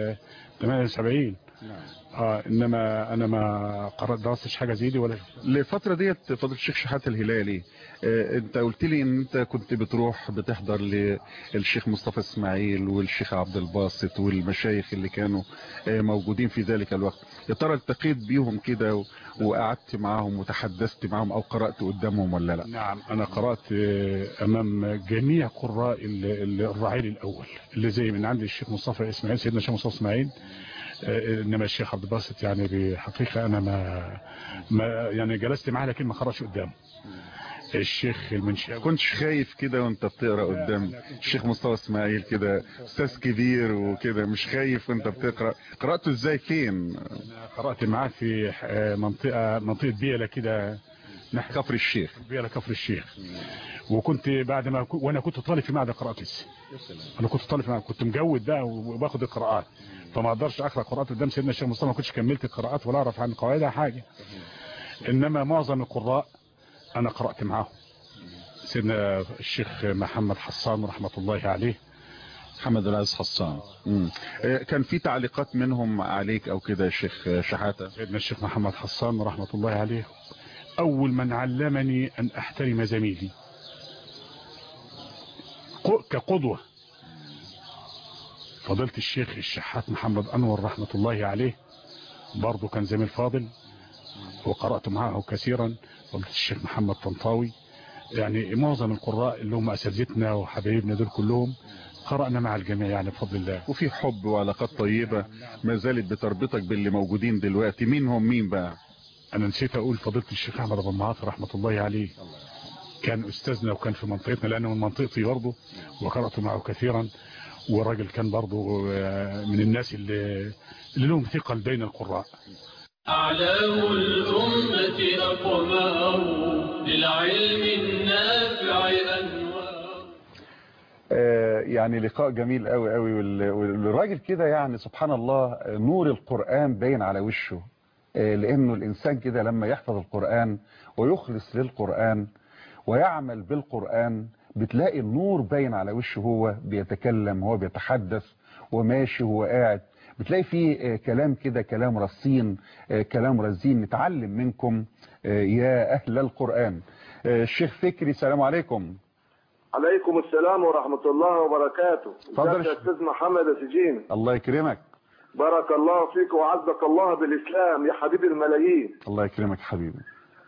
78 نعم. اه انما انا ما قرأت درستش حاجة زي دي ولا لفترة ديت فضل الشيخ شحات الهلالي آه انت قلت لي ان انت كنت بتروح بتحضر للشيخ مصطفى اسماعيل والشيخ عبد الباسط والمشايخ اللي كانوا آه موجودين في ذلك الوقت يا ترى التقيت بيهم كده وقعدت معاهم وتحدثت معاهم او قرأت قدامهم ولا لا نعم انا قرأت امام جميع قراء الرعيل الاول اللي زي من عند الشيخ مصطفى اسماعيل سيدنا الشيخ مصطفى اسماعيل انما الشيخ عبد الباسط يعني بحقيقة انا ما, ما يعني جلست معاه لكن ما خرجش قدامه الشيخ المنشاوي كنتش خايف كده وانت بتقرا قدام الشيخ مصطفى اسماعيل كده استاذ كبير وكده مش خايف وانت بتقرا قراته ازاي فين قرات معاه في منطقه منطقه بيله كده ناحية كفر الشيخ بيرة كفر الشيخ وكنت بعد ما كو- وانا كنت طالب في معهد القراءات لسه انا كنت طالب في معهد كنت مجود بقى وباخد القراءات فما اقدرش اقرا قراءات قدام سيدنا الشيخ مصطفى ما كنتش كملت القراءات ولا اعرف عن قواعدها حاجه انما معظم القراء انا قرات معاهم سيدنا الشيخ محمد حسان رحمه الله عليه محمد العز حسان مم. آه، كان في تعليقات منهم عليك او كده يا شيخ شحاتة سيدنا الشيخ محمد حسان رحمة الله عليه أول من علمني أن أحترم زميلي ق- كقدوة فضيلة الشيخ الشحات محمد أنور رحمة الله عليه برضه كان زميل فاضل وقرأت معه كثيرا فضيلة الشيخ محمد طنطاوي يعني معظم القراء اللي هم أساتذتنا وحبايبنا دول كلهم قرأنا مع الجميع يعني بفضل الله وفي حب وعلاقات طيبة ما زالت بتربطك باللي موجودين دلوقتي مين هم مين بقى انا نسيت اقول فضيله الشيخ احمد ابو معاطي رحمه الله عليه كان استاذنا وكان في منطقتنا لانه من منطقتي برضه وقرات معه كثيرا والراجل كان برضه آه، من الناس اللي, اللي لهم ثقل بين القراء أعلام الأمة أقمار للعلم النافع أنوار آه، يعني لقاء جميل قوي قوي وال- والراجل كده يعني سبحان الله آه، نور القرآن باين على وشه آه، لأنه الإنسان كده لما يحفظ القرآن ويخلص للقرآن ويعمل بالقرآن بتلاقي النور باين على وشه هو بيتكلم هو بيتحدث وماشي هو قاعد بتلاقي فيه آه، كلام كده كلام رصين آه، كلام رزين نتعلم منكم آه، يا أهل القرآن آه، الشيخ فكري السلام عليكم عليكم السلام ورحمة الله وبركاته اتفضل ازيك يا يا استاذ محمد سجين الله يكرمك بارك الله فيك وعزك الله بالإسلام يا حبيب الملايين الله يكرمك حبيبي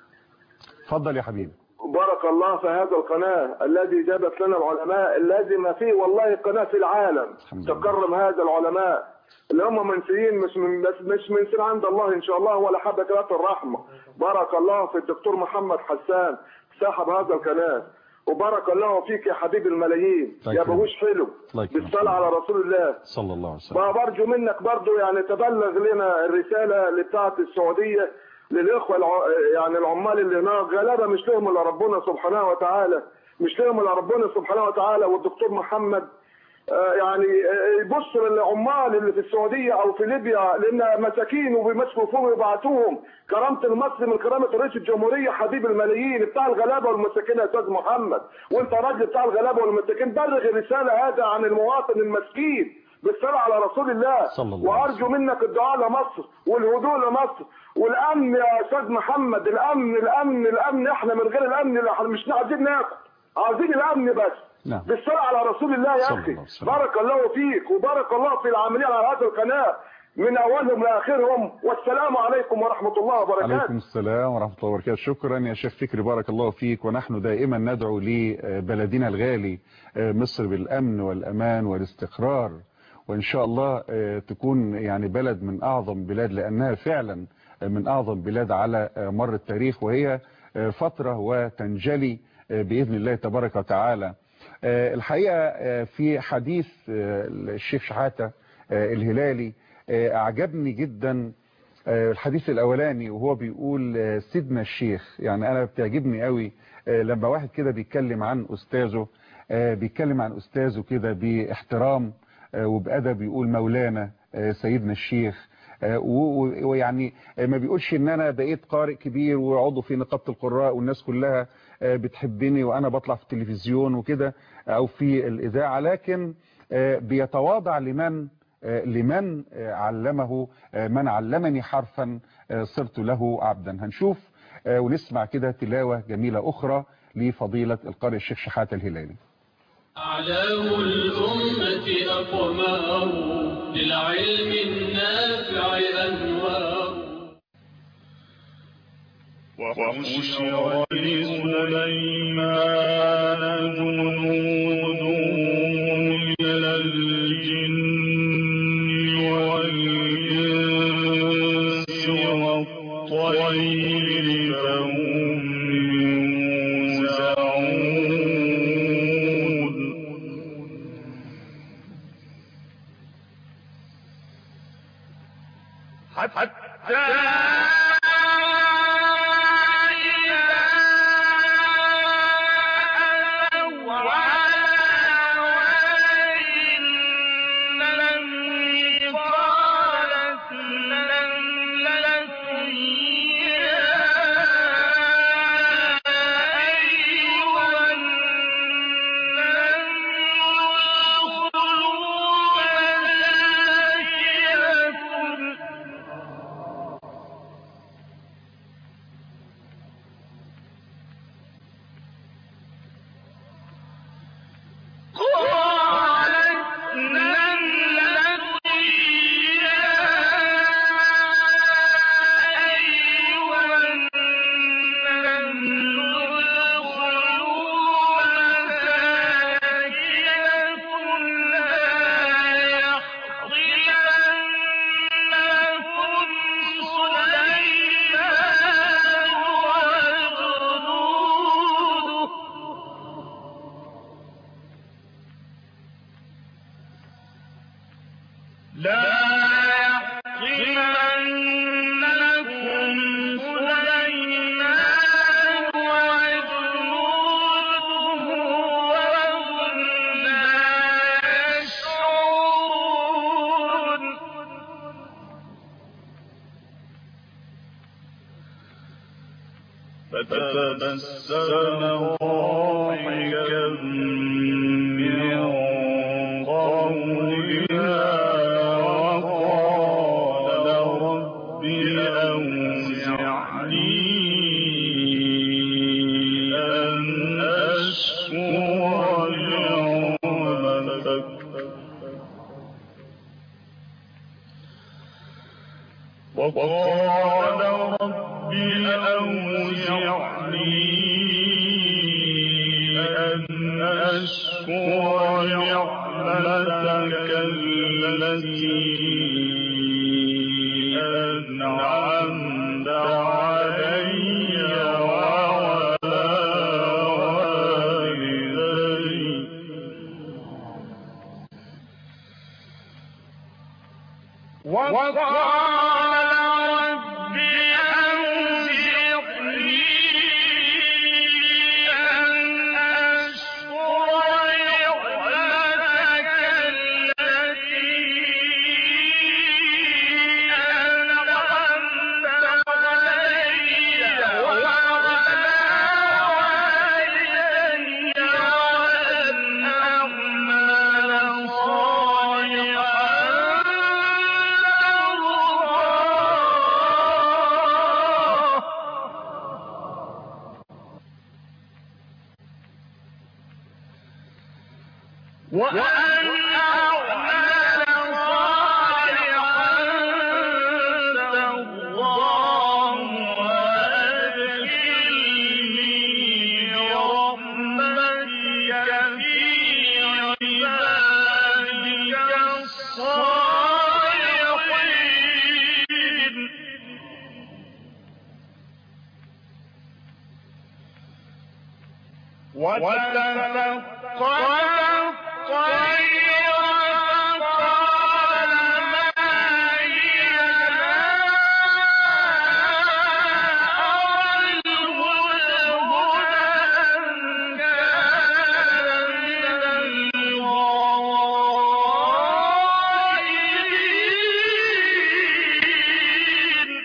اتفضل يا حبيبي بارك الله في هذا القناة الذي جابت لنا العلماء الذي ما فيه والله قناة في العالم تكرم هذا العلماء اللي هم منسيين مش من بس مش منسيين عند الله ان شاء الله ولا حبة كلات الرحمة بارك الله في الدكتور محمد حسان صاحب هذا القناة وبارك الله فيك يا حبيب الملايين الله يا يكرمك. بوش حلو الله يكرمك. بالصلاة على رسول الله صلى الله عليه وسلم بقى برجو منك برضو يعني تبلغ لنا الرسالة اللي بتاعت السعودية للإخوة الع... يعني العمال اللي هناك غلابة مش لهم إلا ربنا سبحانه وتعالى مش لهم إلا ربنا سبحانه وتعالى والدكتور محمد آه، يعني آه، يبصوا للعمال اللي في السعودية أو في ليبيا لأن مساكين وبيمسكوا فيهم ويبعتوهم كرامة المصري من كرامة رئيس الجمهورية حبيب الملايين بتاع الغلابة والمساكين يا أستاذ محمد وأنت راجل بتاع الغلابة والمساكين بلغ الرسالة هذا عن المواطن المسكين بالصلاة على رسول الله صلى الله عليه وأرجو منك الدعاء لمصر والهدوء لمصر والأمن يا أستاذ محمد الأمن الأمن الأمن إحنا من غير الأمن لا- إحنا مش عايزين ناكل عايزين الأمن بس نعم بالصلاة على رسول الله يا صلى أخي الله عليه وسلم. بارك الله فيك وبارك الله في العاملين على هذه القناة من أولهم لآخرهم والسلام عليكم ورحمة الله وبركاته عليكم السلام ورحمة الله وبركاته شكرا يا شيخ فكري بارك الله فيك ونحن دائما ندعو لبلدنا الغالي آه، مصر بالأمن والأمان والاستقرار وإن شاء الله آه، تكون يعني بلد من أعظم بلاد لأنها فعلا من أعظم بلاد على آه، مر التاريخ وهي آه، فترة وتنجلي آه، بإذن الله تبارك وتعالى آه، الحقيقة آه، في حديث آه، الشيخ شحاتة آه، الهلالي آه، أعجبني جدا آه، الحديث الأولاني وهو بيقول آه، سيدنا الشيخ يعني أنا بتعجبني قوي آه، لما واحد كده بيتكلم عن أستاذه آه، بيتكلم عن أستاذه كده باحترام آه، وبأدب يقول مولانا آه، سيدنا الشيخ آه، و- و- ويعني آه، ما بيقولش ان انا بقيت قارئ كبير وعضو في نقابة القراء والناس كلها آه، بتحبني وانا بطلع في التلفزيون وكده او في الاذاعة لكن آه، بيتواضع لمن آه، لمن آه، علمه آه، من علمني حرفا آه، صرت له عبدا هنشوف آه، ونسمع كده تلاوة جميلة أخرى لفضيلة القارئ الشيخ شحاتة الهلالي أعلام الأمة أقمار للعلم النافع أنوار وحشر لسليمان جنوده من الجن والإنس والطير فهم يوزعون حتى إذا فتبسم ضاحكا من قولها وقال رب أوزعني أن أشكر نعمتك وقال رب أوزعني أن أشكر نعمتك التي أنعمت علي وعلى والدي وقال رب أوزعني أن أشكر نعمتك التي أنعمت علي وعلى والدي وأن أعمل صالحا وأن أعمل صالحا ترضاه وأدخلني برحمتك في عبادك الصالحين وتلقى الطير فقال ما هي لا أرى الهدهد أم كان من الغائبين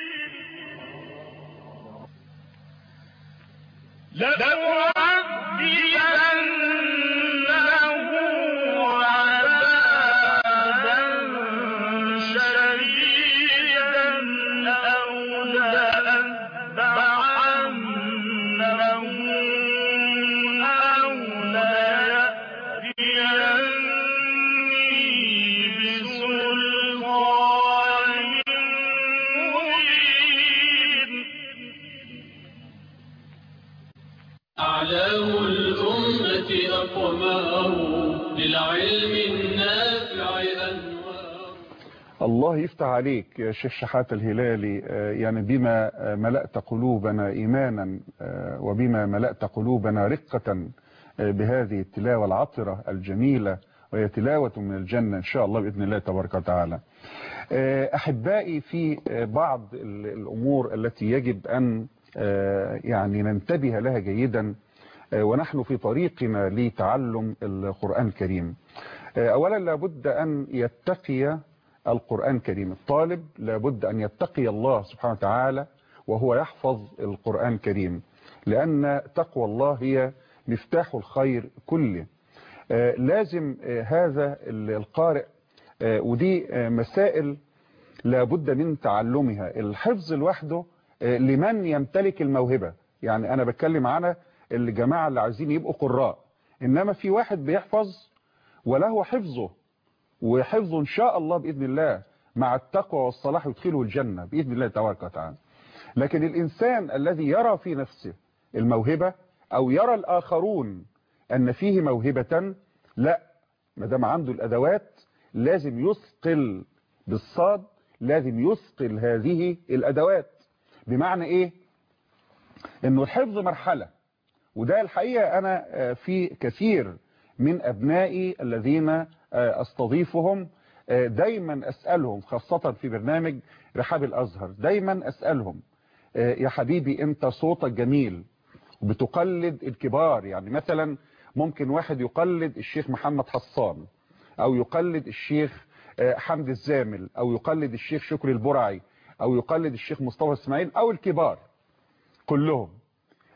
لأعذبنه عذابا شديدا أو لأذبحنه أو ليأتيني بسلطان مبين أعلام الأمة أقمار للعلم النافع أنوار الله يفتح عليك يا شيخ شحات الهلالي آه، يعني بما آه، ملأت قلوبنا إيمانا آه، وبما ملأت قلوبنا رقة آه، بهذه التلاوة العطرة الجميلة وهي تلاوة من الجنة إن شاء الله بإذن الله تبارك وتعالى آه، أحبائي في آه، بعض ال- الأمور التي يجب أن آه، يعني ننتبه لها جيدا آه، ونحن في طريقنا لتعلم القرآن الكريم آه، أولا لابد أن يتقي القرآن الكريم الطالب لابد أن يتقي الله سبحانه وتعالى وهو يحفظ القرآن الكريم لأن تقوى الله هي مفتاح الخير كله آه، لازم آه، هذا ال- القارئ آه، ودي آه، مسائل لابد من تعلمها الحفظ لوحده آه، لمن يمتلك الموهبة يعني أنا بتكلم عن الجماعة اللي عايزين يبقوا قراء إنما في واحد بيحفظ وله حفظه وحفظه إن شاء الله بإذن الله مع التقوى والصلاح يدخله الجنة بإذن الله تبارك وتعالى لكن الإنسان الذي يرى في نفسه الموهبة أو يرى الآخرون أن فيه موهبة لا ما دام عنده الأدوات لازم يثقل بالصاد لازم يثقل هذه الأدوات بمعنى إيه إنه الحفظ مرحلة وده الحقيقة أنا آه، في كثير من أبنائي الذين آه، أستضيفهم آه، دايما أسألهم خاصة في برنامج رحاب الأزهر دايما أسألهم آه، يا حبيبي أنت صوتك جميل وبتقلد الكبار يعني مثلا ممكن واحد يقلد الشيخ محمد حسان أو يقلد الشيخ آه، حمد الزامل أو يقلد الشيخ شكري البرعي أو يقلد الشيخ مصطفى اسماعيل أو الكبار كلهم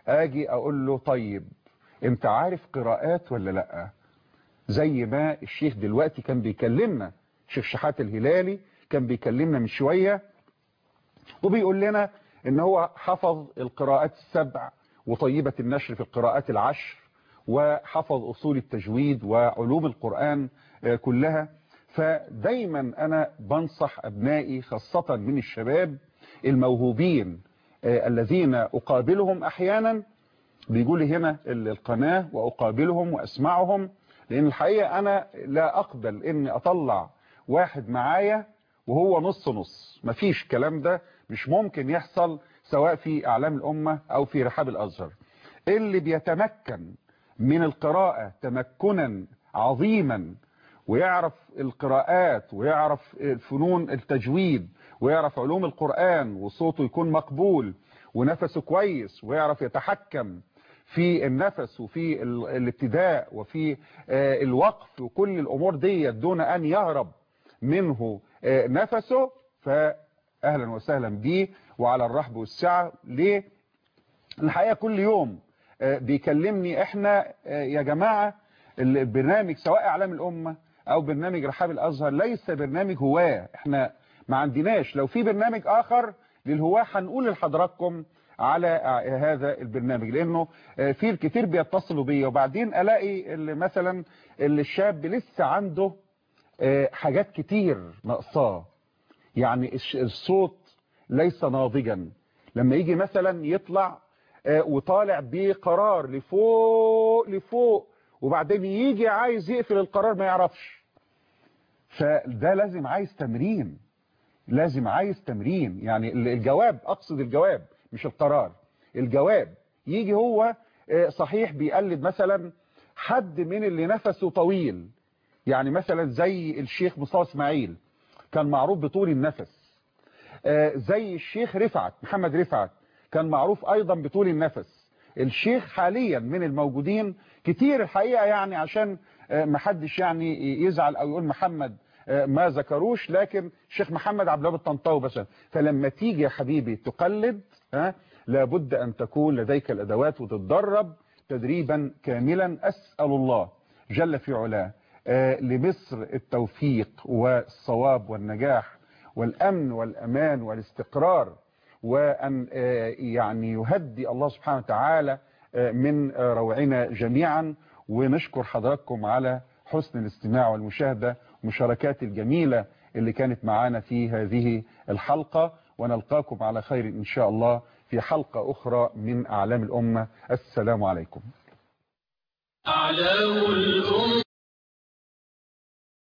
اجي اقول له طيب انت عارف قراءات ولا لا زي ما الشيخ دلوقتي كان بيكلمنا الشيخ شحات الهلالي كان بيكلمنا من شوية وبيقول لنا ان هو حفظ القراءات السبع وطيبة النشر في القراءات العشر وحفظ اصول التجويد وعلوم القرآن كلها فدايما انا بنصح ابنائي خاصة من الشباب الموهوبين الذين اقابلهم احيانا بيقول لي هنا القناة واقابلهم واسمعهم لان الحقيقة انا لا اقبل اني اطلع واحد معايا وهو نص نص مفيش كلام ده مش ممكن يحصل سواء في اعلام الامة او في رحاب الازهر اللي بيتمكن من القراءة تمكنا عظيما ويعرف القراءات ويعرف الفنون التجويد ويعرف علوم القرآن وصوته يكون مقبول ونفسه كويس ويعرف يتحكم في النفس وفي الابتداء وفي الوقف وكل الأمور دي دون أن يهرب منه نفسه فأهلا وسهلا به وعلى الرحب والسعة ليه الحقيقة كل يوم بيكلمني احنا يا جماعة البرنامج سواء اعلام الامة او برنامج رحاب الازهر ليس برنامج هواه احنا ما عندناش لو في برنامج اخر للهواه هنقول لحضراتكم على هذا البرنامج لانه في الكثير بيتصلوا بيا وبعدين الاقي اللي مثلا اللي الشاب لسه عنده حاجات كتير ناقصاه يعني الصوت ليس ناضجا لما يجي مثلا يطلع وطالع بقرار لفوق لفوق وبعدين يجي عايز يقفل القرار ما يعرفش فده لازم عايز تمرين لازم عايز تمرين يعني الجواب اقصد الجواب مش القرار الجواب يجي هو صحيح بيقلد مثلا حد من اللي نفسه طويل يعني مثلا زي الشيخ مصطفى اسماعيل كان معروف بطول النفس زي الشيخ رفعت محمد رفعت كان معروف ايضا بطول النفس الشيخ حاليا من الموجودين كتير الحقيقة يعني عشان ما حدش يعني يزعل او يقول محمد ما ذكروش لكن الشيخ محمد عبد الوهاب الطنطاوي بس فلما تيجي يا حبيبي تقلد ها لابد ان تكون لديك الادوات وتتدرب تدريبا كاملا اسال الله جل في علاه لمصر التوفيق والصواب والنجاح والامن والامان والاستقرار وأن يعني يهدي الله سبحانه وتعالى من روعنا جميعا ونشكر حضراتكم على حسن الاستماع والمشاهدة المشاركات الجميلة اللي كانت معانا في هذه الحلقة ونلقاكم على خير إن شاء الله في حلقة أخرى من أعلام الأمة السلام عليكم أعلام